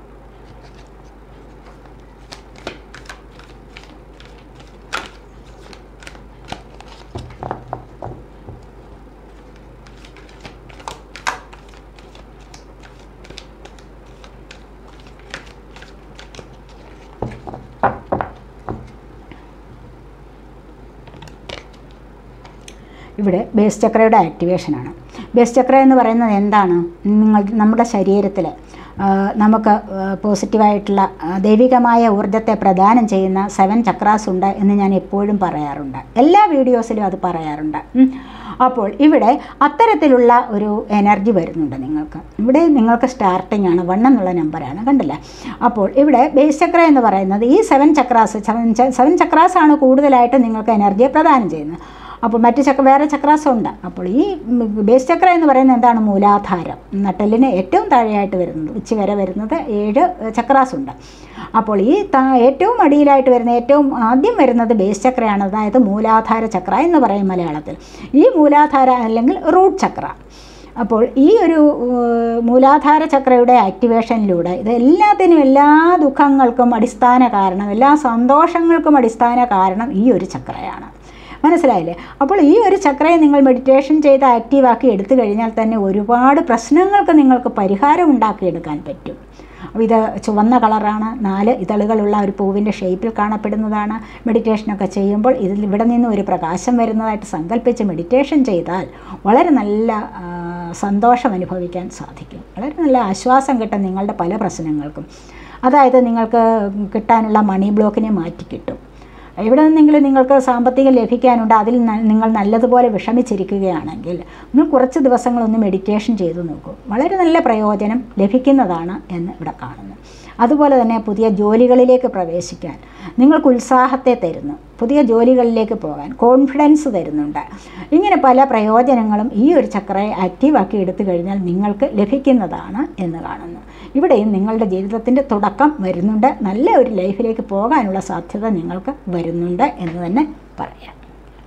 ഇവിടെ ബേസ് ചക്രയുടെ ആക്ടിവേഷനാണ് ബേസ് ചക്ര എന്ന് പറയുന്നത് എന്താണ് നിങ്ങൾ നമ്മുടെ ശരീരത്തിൽ ആ, നമുക്ക് ആ, പോസിറ്റീവായിട്ടുള്ള ആ, ദൈവികമായ ഊർജത്തെ പ്രദാനം ചെയ്യുന്ന സെവൻ ചക്രാസ് ഉണ്ട് എന്ന് ഞാൻ എപ്പോഴും പറയാറുണ്ട് എല്ലാ വീഡിയോസിലും അത് പറയാറുണ്ട് ഉം. അപ്പോൾ ഇവിടെ അത്തരത്തിലുള്ള ഒരു എനർജി വരുന്നുണ്ട് നിങ്ങൾക്ക് ഇവിടെ നിങ്ങൾക്ക് സ്റ്റാർട്ടിംഗ് ആണ് വൺ എന്നുള്ള നമ്പറാണ് കണ്ടില്ലേ അപ്പോൾ ഇവിടെ ബേസ് ചക്ര എന്ന് പറയുന്നത് ഈ seven chakras seven seven chakras ആണ് കൂടുതലായിട്ട് നിങ്ങൾക്ക് എനർജിയെ പ്രദാനം ചെയ്യുന്നത് അപ്പോൾ മറ്റ് ചക്ര വേറെ ചക്രാസ് ഉണ്ട് അപ്പോൾ ഈ ബേസ് ചക്ര എന്ന് പറയുന്നത് എന്താണ് മൂലാധാരം നട്ടലിന് ഏറ്റവും താഴെയായിട്ട് വരുന്നത് ഉച്ച വരെ വരുന്നത് ഏഴ് ചക്രാസ് ഉണ്ട് അപ്പോൾ ഈ താ- ഏറ്റവും അടിയിലായിട്ട് വരുന്ന ഏറ്റവും ആദ്യം വരുന്നത് ബേസ് ചക്രയാണ് അതായത് മൂലാധാര ചക്ര എന്ന് പറയും മലയാളത്തിൽ ഈ മൂലാധാര അല്ലെങ്കിൽ റൂട്ട് ചക്ര അപ്പോൾ ഈ ഒരു ഏഹ്, മൂലാധാര ചക്രയുടെ ആക്ടിവേഷനിലൂടെ ഇത് എല്ലാത്തിനും എല്ലാ ദുഃഖങ്ങൾക്കും അടിസ്ഥാന കാരണം എല്ലാ സന്തോഷങ്ങൾക്കും അടിസ്ഥാന കാരണം ഈ ഒരു ചക്രയാണ് മനസ്സിലായില്ലേ അപ്പോൾ ഈ ഒരു ചക്രയെ നിങ്ങൾ മെഡിറ്റേഷൻ ചെയ്ത് ആക്റ്റീവാക്കി എടുത്തു കഴിഞ്ഞാൽ തന്നെ ഒരുപാട് പ്രശ്നങ്ങൾക്ക് നിങ്ങൾക്ക് പരിഹാരം ഉണ്ടാക്കിയെടുക്കാൻ പറ്റും അപ്പോൾ ഇത് ചുവന്ന കളറാണ് നാല് ഇതളുകളുള്ള ഒരു പൂവിൻ്റെ ഷേപ്പിൽ കാണപ്പെടുന്നതാണ് മെഡിറ്റേഷനൊക്കെ ചെയ്യുമ്പോൾ ഇതിൽ ഇവിടെ നിന്ന് ഒരു പ്രകാശം വരുന്നതായിട്ട് സങ്കല്പിച്ച് മെഡിറ്റേഷൻ ചെയ്താൽ വളരെ നല്ല ആ, സന്തോഷം അനുഭവിക്കാൻ സാധിക്കും വളരെ നല്ല ആശ്വാസം കിട്ടും നിങ്ങളുടെ പല പ്രശ്നങ്ങൾക്കും അതായത് നിങ്ങൾക്ക് കിട്ടാനുള്ള മണി ബ്ലോക്കിനെ മാറ്റി കിട്ടും എവിടെ നിന്നെങ്കിലും നിങ്ങൾക്ക് സാമ്പത്തികം ലഭിക്കാനുണ്ട് അതിൽ ന- നിങ്ങൾ നല്ലതുപോലെ വിഷമിച്ചിരിക്കുകയാണെങ്കിൽ നിങ്ങൾ കുറച്ച് ദിവസങ്ങളൊന്ന് മെഡിറ്റേഷൻ ചെയ്തു നോക്കൂ വളരെ നല്ല പ്രയോജനം ലഭിക്കുന്നതാണ് എന്ന് ഇവിടെ കാണുന്നു അതുപോലെ തന്നെ പുതിയ ജോലികളിലേക്ക് പ്രവേശിക്കാൻ നിങ്ങൾക്ക് ഉത്സാഹത്തെ തരുന്നു പുതിയ ജോലികളിലേക്ക് പോകാൻ കോൺഫിഡൻസ് തരുന്നുണ്ട് ഇങ്ങനെ പല പ്രയോജനങ്ങളും ഈ ഒരു ചക്രയെ ആക്റ്റീവാക്കി എടുത്തു കഴിഞ്ഞാൽ നിങ്ങൾക്ക് ലഭിക്കുന്നതാണ് എന്ന് കാണുന്നു ഇവിടെയും നിങ്ങളുടെ ജീവിതത്തിൻ്റെ തുടക്കം വരുന്നുണ്ട് നല്ല ഒരു ലൈഫിലേക്ക് പോകാനുള്ള സാധ്യത നിങ്ങൾക്ക് വരുന്നുണ്ട് എന്ന് തന്നെ പറയാം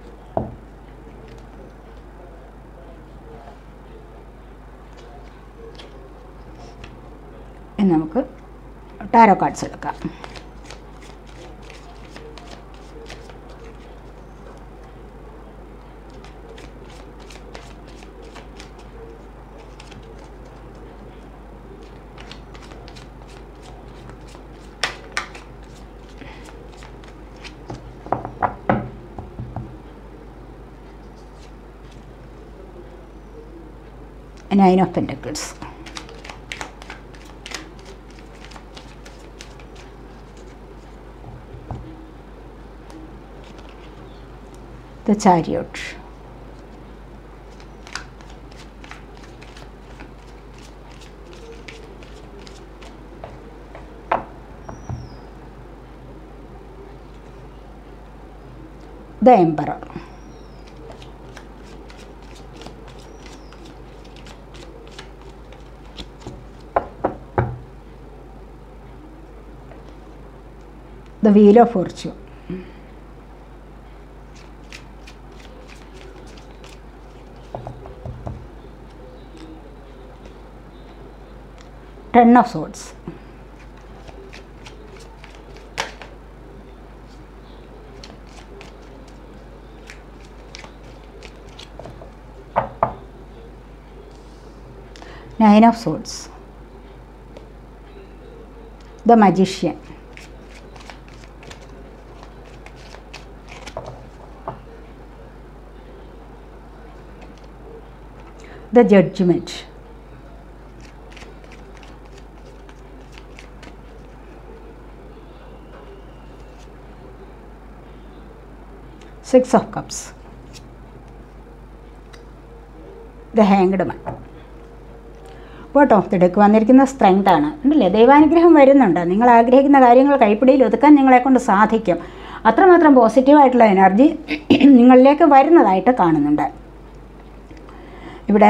ഇനി നമുക്ക് ടാരോ കാർഡ്സ് എടുക്കാം nine of pentacles the chariot. The emperor. The wheel of fortune. Ten of Swords. Nine of Swords. The Magician. The Judgment. Six of cups the hanged man bottom of the deck വന്നിരിക്കുന്ന strength ആണ് ഉണ്ടല്ലേ ദൈവാനുഗ്രഹം വരുന്നുണ്ട് നിങ്ങൾ ആഗ്രഹിക്കുന്ന കാര്യങ്ങൾ കൈപ്പിടിയിൽ ഒതുക്കാൻ നിങ്ങളെ കൊണ്ട് സാധിക്കും അത്രമാത്രം പോസിറ്റീവായിട്ടുള്ള എനർജി നിങ്ങളിലേക്ക് വരുന്നതായിട്ട് കാണുന്നുണ്ട് ഇവിടെ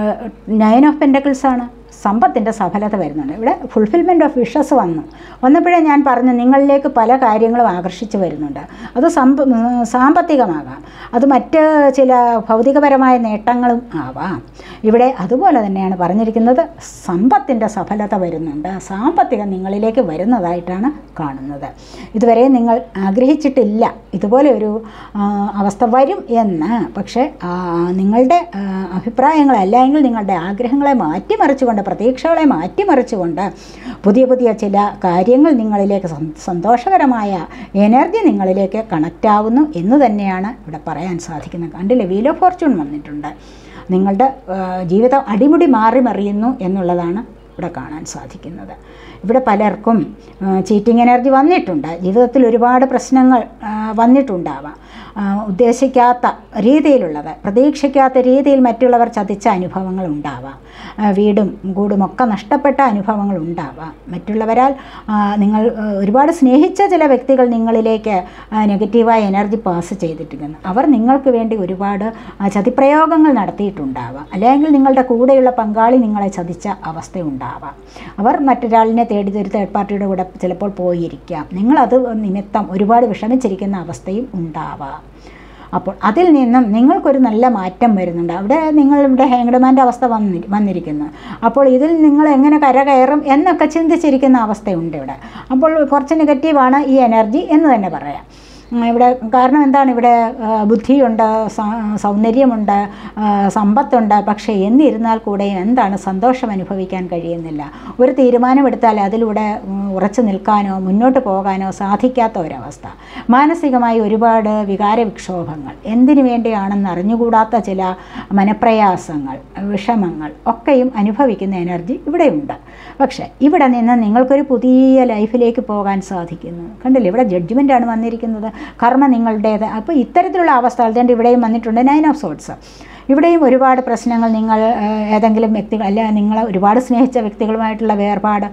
നയൻ ഓഫ് പെൻറ്റക്കിൾസ് ആണ് സമ്പത്തിൻ്റെ സഫലത വരുന്നുണ്ട് ഇവിടെ ഫുൾഫിൽമെൻറ്റ് ഓഫ് വിഷസ് വന്നു വന്നപ്പോഴേ ഞാൻ പറഞ്ഞു നിങ്ങളിലേക്ക് പല കാര്യങ്ങളും ആകർഷിച്ച് വരുന്നുണ്ട് അത് സമ്പ സാമ്പത്തികമാകാം അത് മറ്റ് ചില ഭൗതികപരമായ നേട്ടങ്ങളും ആവാം ഇവിടെ അതുപോലെ തന്നെയാണ് പറഞ്ഞിരിക്കുന്നത് സമ്പത്തിൻ്റെ സഫലത വരുന്നുണ്ട് സാമ്പത്തികം നിങ്ങളിലേക്ക് വരുന്നതായിട്ടാണ് കാണുന്നത് ഇതുവരെ നിങ്ങൾ ആഗ്രഹിച്ചിട്ടില്ല ഇതുപോലെ ഒരു ആ, അവസ്ഥ വരും എന്ന് പക്ഷേ ആ, നിങ്ങളുടെ ആ, അഭിപ്രായങ്ങളല്ല എങ്കിൽ നിങ്ങളുടെ ആഗ്രഹങ്ങളെ മാറ്റിമറിച്ചുകൊണ്ട് പ്രതീക്ഷകളെ മാറ്റിമറിച്ചുകൊണ്ട് പുതിയ പുതിയ ചില കാര്യങ്ങൾ നിങ്ങളിലേക്ക് സം- സന്തോഷകരമായ എനർജി നിങ്ങളിലേക്ക് കണക്റ്റ് ആവുന്നു എന്ന് തന്നെയാണ് ഇവിടെ പറയാൻ സാധിക്കുന്നത് കണ്ടില്ലേ വീൽ ഓഫ് ഫോർച്യൂൺ വന്നിട്ടുണ്ട് നിങ്ങളുടെ ആ, ജീവിതം അടിമുടി മാറി മറിയുന്നു എന്നുള്ളതാണ് ഇവിടെ കാണാൻ സാധിക്കുന്നത് ഇവിടെ പലർക്കും ചീറ്റിംഗ് എനർജി വന്നിട്ടുണ്ട് ജീവിതത്തിൽ ഒരുപാട് പ്രശ്നങ്ങൾ ആ, വന്നിട്ടുണ്ടാവാം ആ, ഉദ്ദേശിക്കാത്ത രീതിയിലുള്ളത് പ്രതീക്ഷിക്കാത്ത രീതിയിൽ മറ്റുള്ളവർ ചതിച്ച അനുഭവങ്ങൾ ഉണ്ടാവാം ആ, വീടും കൂടും ഒക്കെ നഷ്ടപ്പെട്ട അനുഭവങ്ങൾ ഉണ്ടാവാം മറ്റുള്ളവരാൽ ആ, നിങ്ങൾ ആ, ഒരുപാട് സ്നേഹിച്ച ചില വ്യക്തികൾ നിങ്ങളിലേക്ക് ആ, നെഗറ്റീവായ എനർജി പാസ് ചെയ്തിട്ടിരിക്കുന്നു അവർ നിങ്ങൾക്ക് വേണ്ടി ഒരുപാട് ആ, ചതിപ്രയോഗങ്ങൾ നടത്തിയിട്ടുണ്ടാവാം അല്ലെങ്കിൽ നിങ്ങളുടെ കൂടെയുള്ള പങ്കാളി നിങ്ങളെ ചതിച്ച അവസ്ഥയുണ്ടാവാം അവർ മറ്റൊരാളിനെ തേടി ഒരു തേർഡ് പാർട്ടിയുടെ കൂടെ ചിലപ്പോൾ പോയിരിക്കാം നിങ്ങളത് നിമിത്തം ഒരുപാട് വിഷമിച്ചിരിക്കുന്ന അവസ്ഥയും ഉണ്ടാവാം അപ്പോൾ അതിൽ നിന്നും നിങ്ങൾക്കൊരു നല്ല മാറ്റം വരുന്നുണ്ട് അവിടെ നിങ്ങളുടെ ഹാങ്ഡ്മാൻ്റെ അവസ്ഥ വന്നി വന്നിരിക്കുന്നു അപ്പോൾ ഇതിൽ നിങ്ങൾ എങ്ങനെ കരകയറും എന്നൊക്കെ ചിന്തിച്ചിരിക്കുന്ന അവസ്ഥയുണ്ട് ഇവിടെ അപ്പോൾ കുറച്ച് നെഗറ്റീവാണ് ഈ എനർജി എന്ന് തന്നെ പറയാം ഉം, ഇവിടെ കാരണം എന്താണ് ഇവിടെ ആ, ബുദ്ധിയുണ്ട് സ- സൗന്ദര്യമുണ്ട് ആ, സമ്പത്തുണ്ട് പക്ഷേ എന്നിരുന്നാൽ കൂടെ എന്താണ് സന്തോഷം അനുഭവിക്കാൻ കഴിയുന്നില്ല ഒരു തീരുമാനമെടുത്താൽ അതിലൂടെ ഉം, ഉറച്ചു നിൽക്കാനോ മുന്നോട്ട് പോകാനോ സാധിക്കാത്ത ഒരവസ്ഥ മാനസികമായി ഒരുപാട് വികാര വിക്ഷോഭങ്ങൾ എന്തിനു വേണ്ടിയാണെന്ന് അറിഞ്ഞുകൂടാത്ത ചില മനപ്രയാസങ്ങൾ വിഷമങ്ങൾ ഒക്കെയും അനുഭവിക്കുന്ന എനർജി ഇവിടെയുണ്ട് പക്ഷേ ഇവിടെ നിന്ന് നിങ്ങൾക്കൊരു പുതിയ ലൈഫിലേക്ക് പോകാൻ സാധിക്കുന്നു കണ്ടില്ലേ ഇവിടെ ജഡ്ജ്മെൻ്റാണ് വന്നിരിക്കുന്നത് കർമ്മ നിങ്ങളുടേത് അപ്പോൾ ഇത്തരത്തിലുള്ള അവസ്ഥ അതുകൊണ്ട് ഇവിടെയും വന്നിട്ടുണ്ട് നയൻ ഓഫ് സോട്ട്സ് ഇവിടെയും ഒരുപാട് പ്രശ്നങ്ങൾ നിങ്ങൾ ഏഹ്, ഏതെങ്കിലും വ്യക്തികൾ അല്ല നിങ്ങൾ ഒരുപാട് സ്നേഹിച്ച വ്യക്തികളുമായിട്ടുള്ള വേർപാട്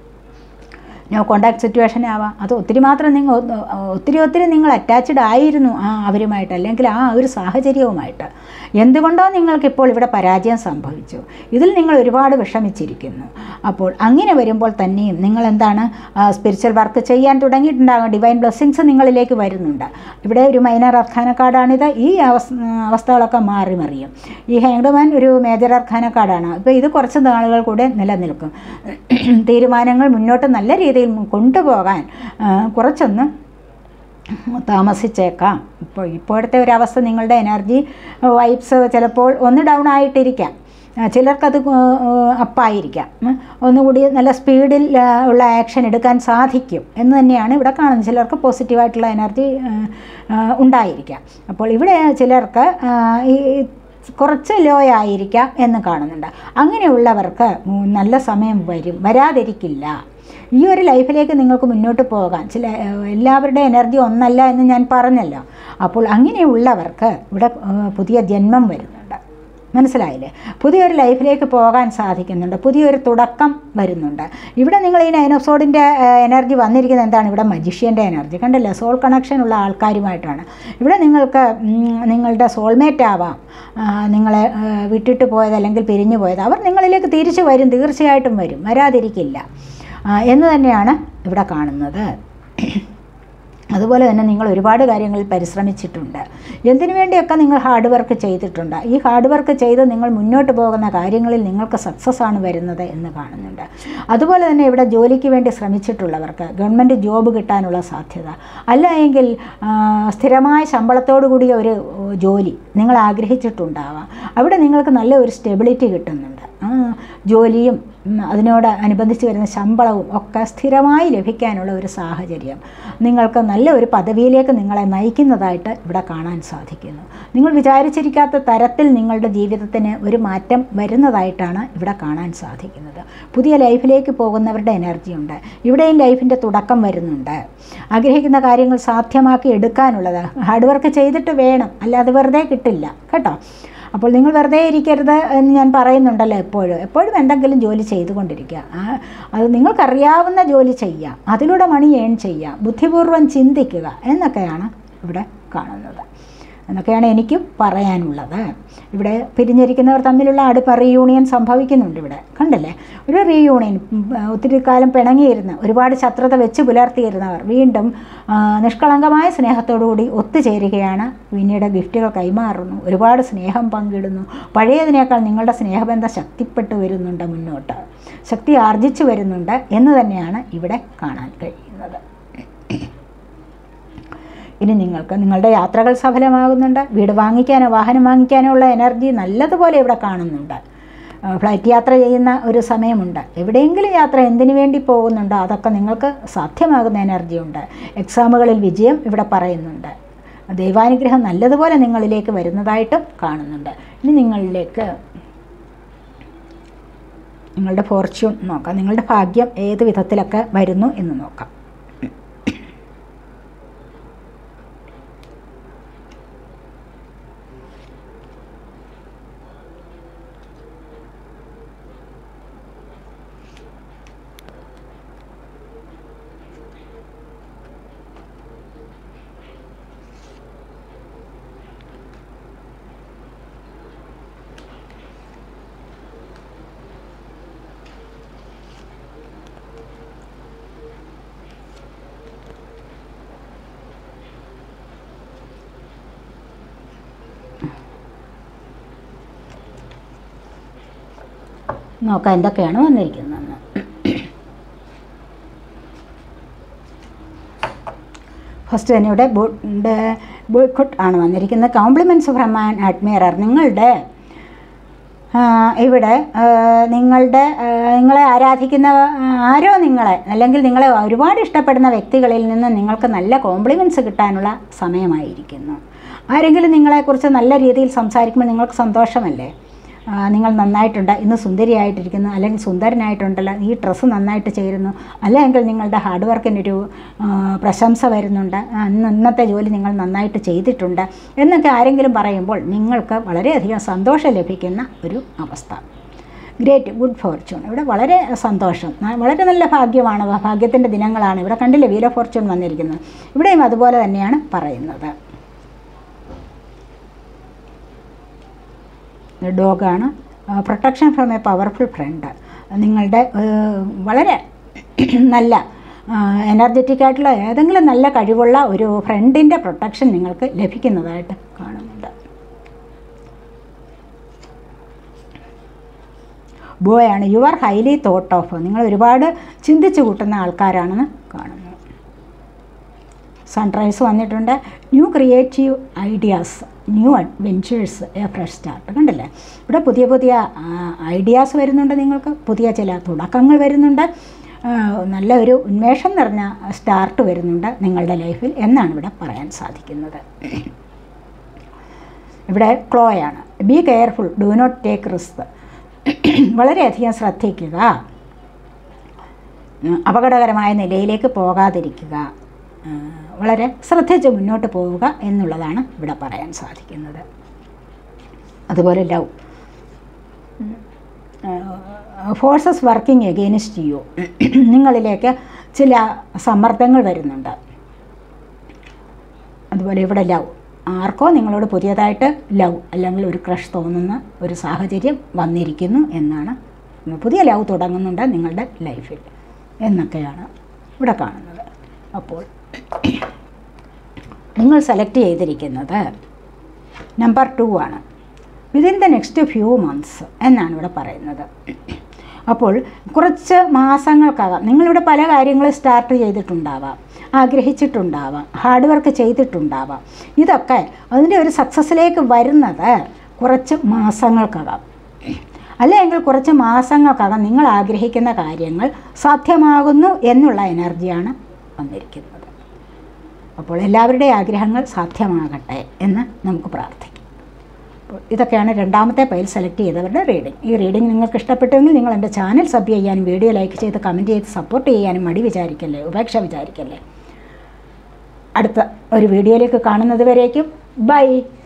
നോ കോണ്ടാക്ട് സിറ്റുവേഷൻ ആവാം അത് ഒത്തിരി മാത്രം നിങ്ങൾ ഒത്തിരി ഒത്തിരി നിങ്ങൾ അറ്റാച്ച്ഡ് ആയിരുന്നു ആ അവരുമായിട്ട് അല്ലെങ്കിൽ ആ ഒരു സാഹചര്യവുമായിട്ട് എന്തുകൊണ്ടോ നിങ്ങൾക്കിപ്പോൾ ഇവിടെ പരാജയം സംഭവിച്ചു ഇതിൽ നിങ്ങൾ ഒരുപാട് വിഷമിച്ചിരിക്കുന്നു അപ്പോൾ അങ്ങനെ വരുമ്പോൾ തന്നെയും നിങ്ങൾ എന്താണ് സ്പിരിച്വൽ വർക്ക് ചെയ്യാൻ തുടങ്ങിയിട്ടുണ്ടാകും ഡിവൈൻ ബ്ലെസ്സിങ്സ് നിങ്ങളിലേക്ക് വരുന്നുണ്ട് ഇവിടെ ഒരു മൈനർ അർഖാന കാർഡാണിത് ഈ അവസ് അവസ്ഥകളൊക്കെ മാറി മറിയും ഈ ഹാങ്ഡ്മാൻ ഒരു മേജർ അർഖാന കാർഡാണ് ഇപ്പോൾ ഇത് കുറച്ച് നാളുകൾ കൂടെ നിലനിൽക്കും തീരുമാനങ്ങൾ മുന്നോട്ട് നല്ല രീതിയിൽ കൊണ്ടുപോകാൻ ആ, കുറച്ചൊന്ന് താമസിച്ചേക്കാം ഇപ്പോൾ ഇപ്പോഴത്തെ ഒരവസ്ഥ നിങ്ങളുടെ എനർജി വൈബ്സ് ചിലപ്പോൾ ഒന്ന് ഡൗൺ ആയിട്ടിരിക്കാം ആ, ചിലർക്കത് അപ്പായിരിക്കാം ഉം. ഒന്നുകൂടി നല്ല സ്പീഡിൽ ആ, ഉള്ള ആക്ഷൻ എടുക്കാൻ സാധിക്കും എന്ന് തന്നെയാണ് ഇവിടെ കാണുന്നത് ചിലർക്ക് പോസിറ്റീവായിട്ടുള്ള എനർജി ഉണ്ടായിരിക്കാം അപ്പോൾ ഇവിടെ ചിലർക്ക് ആ, ഈ കുറച്ച് ലോ ആയിരിക്കാം എന്ന് കാണുന്നുണ്ട് അങ്ങനെയുള്ളവർക്ക് ഉം, നല്ല സമയം വരും വരാതിരിക്കില്ല ഈ ഒരു ലൈഫിലേക്ക് നിങ്ങൾക്ക് മുന്നോട്ട് പോകാം ചില ഏഹ്, എല്ലാവരുടെ എനർജി ഒന്നല്ല എന്ന് ഞാൻ പറഞ്ഞല്ലോ അപ്പോൾ അങ്ങനെയുള്ളവർക്ക് ഇവിടെ ഏഹ്, പുതിയ ജന്മം വരുന്നുണ്ട് മനസ്സിലായില്ലേ പുതിയൊരു ലൈഫിലേക്ക് പോകാൻ സാധിക്കുന്നുണ്ട് പുതിയൊരു തുടക്കം വരുന്നുണ്ട് ഇവിടെ നിങ്ങൾ ഈ നൈനോസോഡിൻ്റെ എനർജി വന്നിരിക്കുന്നത് എന്താണ് ഇവിടെ മജിഷ്യൻ്റെ എനർജി കണ്ടല്ലേ സോൾ കണക്ഷൻ ഉള്ള ആൾക്കാരുമായിട്ടാണ് ഇവിടെ നിങ്ങൾക്ക് ഉം, നിങ്ങളുടെ സോൾമേറ്റ് ആവാം ആ, നിങ്ങളെ ആ, വിട്ടിട്ട് പോയത് അല്ലെങ്കിൽ പിരിഞ്ഞു പോയത് അവർ നിങ്ങളിലേക്ക് തിരിച്ചു വരും തീർച്ചയായിട്ടും വരും വരാതിരിക്കില്ല ആ, എന്ന് തന്നെയാണ് ഇവിടെ കാണുന്നത് അതുപോലെ തന്നെ നിങ്ങൾ ഒരുപാട് കാര്യങ്ങളിൽ പരിശ്രമിച്ചിട്ടുണ്ട് എന്തിനു വേണ്ടിയൊക്കെ നിങ്ങൾ ഹാർഡ് വർക്ക് ചെയ്തിട്ടുണ്ട് ഈ ഹാർഡ് വർക്ക് ചെയ്ത് നിങ്ങൾ മുന്നോട്ട് പോകുന്ന കാര്യങ്ങളിൽ നിങ്ങൾക്ക് സക്സസ് ആണ് വരുന്നത് എന്ന് കാണുന്നുണ്ട് അതുപോലെ തന്നെ ഇവിടെ ജോലിക്ക് വേണ്ടി ശ്രമിച്ചിട്ടുള്ളവർക്ക് ഗവൺമെൻറ് ജോബ് കിട്ടാനുള്ള സാധ്യത അല്ല എങ്കിൽ ആ, സ്ഥിരമായ ശമ്പളത്തോടു കൂടിയ ഒരു ഓ, ജോലി നിങ്ങൾ ആഗ്രഹിച്ചിട്ടുണ്ടാവാം അവിടെ നിങ്ങൾക്ക് നല്ല ഒരു സ്റ്റെബിലിറ്റി കിട്ടുന്നുണ്ട് ആ, ജോലിയും ഉം, അതിനോട് അനുബന്ധിച്ച് വരുന്ന ശമ്പളവും ഒക്കെ സ്ഥിരമായി ലഭിക്കാനുള്ള ഒരു സാഹചര്യം നിങ്ങൾക്ക് നല്ല ഒരു പദവിയിലേക്ക് നിങ്ങളെ നയിക്കുന്നതായിട്ട് ഇവിടെ കാണാൻ സാധിക്കുന്നു നിങ്ങൾ വിചാരിച്ചിരിക്കാത്ത തരത്തിൽ നിങ്ങളുടെ ജീവിതത്തിന് ഒരു മാറ്റം വരുന്നതായിട്ടാണ് ഇവിടെ കാണാൻ സാധിക്കുന്നത് പുതിയ ലൈഫിലേക്ക് പോകുന്നവരുടെ എനർജി ഉണ്ട് ഇവിടെയും ലൈഫിൻ്റെ തുടക്കം വരുന്നുണ്ട് ആഗ്രഹിക്കുന്ന കാര്യങ്ങൾ സാധ്യമാക്കി എടുക്കാനുള്ളത് ഹാർഡ് വർക്ക് ചെയ്തിട്ട് വേണം അല്ലാതെ വെറുതെ കിട്ടില്ല കേട്ടോ അപ്പോൾ നിങ്ങൾ വെറുതെ ഇരിക്കരുത് എന്ന് ഞാൻ പറയുന്നുണ്ടല്ലോ എപ്പോഴും എപ്പോഴും എന്തെങ്കിലും ജോലി ചെയ്തുകൊണ്ടിരിക്കുക ആ അത് നിങ്ങൾക്കറിയാവുന്ന ജോലി ചെയ്യുക അതിലൂടെ മണി ഏൺ ചെയ്യുക ബുദ്ധിപൂർവ്വം ചിന്തിക്കുക എന്നൊക്കെയാണ് ഇവിടെ കാണുന്നത് എന്നൊക്കെയാണ് എനിക്കും പറയാനുള്ളത് ഇവിടെ പിരിഞ്ഞിരിക്കുന്നവർ തമ്മിലുള്ള അടുപ്പ റീയൂണിയൻ സംഭവിക്കുന്നുണ്ട് ഇവിടെ കണ്ടല്ലേ ഒരു റീയൂണിയൻ ഉം, ഒത്തിരി കാലം പിണങ്ങിയിരുന്ന ഒരുപാട് ശത്രുത വെച്ച് പുലർത്തിയിരുന്നവർ വീണ്ടും ആ, നിഷ്കളങ്കമായ സ്നേഹത്തോടു കൂടി ഒത്തുചേരുകയാണ് പിന്നീട് ഗിഫ്റ്റുകൾ കൈമാറുന്നു ഒരുപാട് സ്നേഹം പങ്കിടുന്നു പഴയതിനേക്കാൾ നിങ്ങളുടെ സ്നേഹബന്ധം ശക്തിപ്പെട്ടു വരുന്നുണ്ട് മുന്നോട്ട് ശക്തി ആർജിച്ചു വരുന്നുണ്ട് എന്ന് തന്നെയാണ് ഇവിടെ കാണാൻ കഴിയുന്നത് ഇനി നിങ്ങൾക്ക് നിങ്ങളുടെ യാത്രകൾ സഫലമാകുന്നുണ്ട് വീട് വാങ്ങിക്കാനോ വാഹനം വാങ്ങിക്കാനോ ഉള്ള എനർജി നല്ലതുപോലെ ഇവിടെ കാണുന്നുണ്ട് ആ, ഫ്ലൈറ്റ് യാത്ര ചെയ്യുന്ന ഒരു സമയമുണ്ട് എവിടെയെങ്കിലും യാത്ര എന്തിനു വേണ്ടി പോകുന്നുണ്ടോ അതൊക്കെ നിങ്ങൾക്ക് സാധ്യമാകുന്ന എനർജി ഉണ്ട് എക്സാമുകളിൽ വിജയം ഇവിടെ പറയുന്നുണ്ട് ദൈവാനുഗ്രഹം നല്ലതുപോലെ നിങ്ങളിലേക്ക് വരുന്നതായിട്ടും കാണുന്നുണ്ട് ഇനി നിങ്ങളിലേക്ക് നിങ്ങളുടെ ഫോർച്യൂൺ നോക്കാം നിങ്ങളുടെ ഭാഗ്യം ഏത് വിധത്തിലൊക്കെ വരുന്നു എന്ന് നോക്കാം നോക്കാം എന്തൊക്കെയാണ് വന്നിരിക്കുന്നതെന്ന് ഫസ്റ്റ് തന്നെ ഇവിടെ ബോയ്ക്കോട്ട് ആണ് വന്നിരിക്കുന്നത് കോംപ്ലിമെൻറ്റ്സ് ഫ്രം ആൻ അഡ്മിയറർ നിങ്ങളുടെ ആ, ഇവിടെ ആ, നിങ്ങളുടെ ആ, നിങ്ങളെ ആരാധിക്കുന്ന ആ, ആരോ നിങ്ങളെ അല്ലെങ്കിൽ നിങ്ങളെ ഒരുപാട് ഇഷ്ടപ്പെടുന്ന വ്യക്തികളിൽ നിന്ന് നിങ്ങൾക്ക് നല്ല കോംപ്ലിമെൻറ്റ്സ് കിട്ടാനുള്ള സമയമായിരിക്കുന്നു ആരെങ്കിലും നിങ്ങളെക്കുറിച്ച് നല്ല രീതിയിൽ സംസാരിക്കുമ്പോൾ നിങ്ങൾക്ക് സന്തോഷമല്ലേ ആ, നിങ്ങൾ നന്നായിട്ടുണ്ട് ഇന്ന് സുന്ദരിയായിട്ടിരിക്കുന്നു അല്ലെങ്കിൽ സുന്ദരനായിട്ടുണ്ടല്ലോ ഈ ഡ്രസ്സ് നന്നായിട്ട് ചേരുന്നു അല്ലെങ്കിൽ നിങ്ങളുടെ ഹാർഡ് വർക്കിനൊരു ആ, പ്രശംസ വരുന്നുണ്ട് ആ, ഇന്ന് ഇന്നത്തെ ജോലി നിങ്ങൾ നന്നായിട്ട് ചെയ്തിട്ടുണ്ട് എന്നൊക്കെ ആരെങ്കിലും പറയുമ്പോൾ നിങ്ങൾക്ക് വളരെയധികം സന്തോഷം ലഭിക്കുന്ന ഒരു അവസ്ഥ ഗ്രേറ്റ് ഗുഡ് ഫോർച്യൂൺ ഇവിടെ വളരെ സന്തോഷം ആ, വളരെ നല്ല ഭാഗ്യമാണ് ഭാഗ്യത്തിൻ്റെ ദിനങ്ങളാണ് ഇവിടെ കണ്ടില്ലേ വീല ഫോർച്യൂൺ വന്നിരിക്കുന്നത് ഇവിടെയും അതുപോലെ തന്നെയാണ് പറയുന്നത് ഡോഗാണ് protection from a powerful friend നിങ്ങളുടെ ഏഹ്, വളരെ നല്ല എനർജറ്റിക് ആയിട്ടുള്ള ഏതെങ്കിലും നല്ല കഴിവുള്ള ഒരു ഫ്രണ്ടിൻ്റെ പ്രൊട്ടക്ഷൻ നിങ്ങൾക്ക് ലഭിക്കുന്നതായിട്ട് കാണുന്നുണ്ട് ബോയാണ് you are highly thought of നിങ്ങൾ ഒരുപാട് ചിന്തിച്ചു കൂട്ടുന്ന ആൾക്കാരാണെന്ന് കാണുന്നു സൺറൈസ് വന്നിട്ടുണ്ട് new creative ideas new adventures a fresh start കണ്ടില്ലേ ഇവിടെ പുതിയ പുതിയ ഐഡിയാസ് വരുന്നുണ്ട് നിങ്ങൾക്ക് പുതിയ ചില തുടക്കങ്ങൾ വരുന്നുണ്ട് ആ, നല്ല ഒരു ഉന്മേഷം നിറഞ്ഞ സ്റ്റാർട്ട് വരുന്നുണ്ട് നിങ്ങളുടെ ലൈഫിൽ എന്നാണ് ഇവിടെ പറയാൻ സാധിക്കുന്നത് ഇവിടെ ക്ലോയാണ് be careful do not take risk വളരെയധികം ശ്രദ്ധിക്കുക ഉം, അപകടകരമായ നിലയിലേക്ക് പോകാതിരിക്കുക ഉം, വളരെ ശ്രദ്ധിച്ച് മുന്നോട്ട് പോവുക എന്നുള്ളതാണ് ഇവിടെ പറയാൻ സാധിക്കുന്നത് അതുപോലെ love forces working against you നിങ്ങളിലേക്ക് ചില സമ്മർദ്ദങ്ങൾ വരുന്നുണ്ട് അതുപോലെ ഇവിടെ ലവ് ആർക്കോ നിങ്ങളോട് പുതിയതായിട്ട് ലവ് അല്ലെങ്കിൽ ഒരു ക്രഷ് തോന്നുന്ന ഒരു സാഹചര്യം വന്നിരിക്കുന്നു എന്നാണ് പുതിയ ലവ് തുടങ്ങുന്നുണ്ട് നിങ്ങളുടെ ലൈഫിൽ എന്നൊക്കെയാണ് ഇവിടെ കാണുന്നത് അപ്പോൾ നിങ്ങൾ സെലക്ട് ചെയ്തിരിക്കുന്നത് നമ്പർ ടു ആണ് within the next few months എന്നാണ് ഇവിടെ പറയുന്നത് അപ്പോൾ കുറച്ച് മാസങ്ങൾക്കകം നിങ്ങളിവിടെ പല കാര്യങ്ങളും സ്റ്റാർട്ട് ചെയ്തിട്ടുണ്ടാവാം ആഗ്രഹിച്ചിട്ടുണ്ടാവാം ഹാർഡ് വർക്ക് ചെയ്തിട്ടുണ്ടാവാം ഇതൊക്കെ അതിൻ്റെ ഒരു സക്സസ്സിലേക്ക് വരുന്നത് കുറച്ച് മാസങ്ങൾക്കകം അല്ലെങ്കിൽ കുറച്ച് മാസങ്ങൾക്കകം നിങ്ങൾ ആഗ്രഹിക്കുന്ന കാര്യങ്ങൾ സാധ്യമാകുന്നു എന്നുള്ള എനർജിയാണ് വന്നിരിക്കുന്നത് അപ്പോൾ എല്ലാവരുടെയും ആഗ്രഹങ്ങൾ സാധ്യമാകട്ടെ എന്ന് നമുക്ക് പ്രാർത്ഥിക്കാം അപ്പോൾ ഇതൊക്കെയാണ് രണ്ടാമത്തെ പൈൽ സെലക്ട് ചെയ്തവരുടെ റീഡിംഗ് ഈ റീഡിംഗ് നിങ്ങൾക്ക് ഇഷ്ടപ്പെട്ടെങ്കിൽ നിങ്ങൾ എൻ്റെ ചാനൽ സബ് ചെയ്യാനും വീഡിയോ ലൈക്ക് ചെയ്ത് കമൻറ്റ് ചെയ്ത് സപ്പോർട്ട് ചെയ്യാനും മടി വിചാരിക്കല്ലേ ഉപേക്ഷ വിചാരിക്കല്ലേ അടുത്ത ഒരു വീഡിയോയിലേക്ക് കാണുന്നത് വരേക്കും ബൈ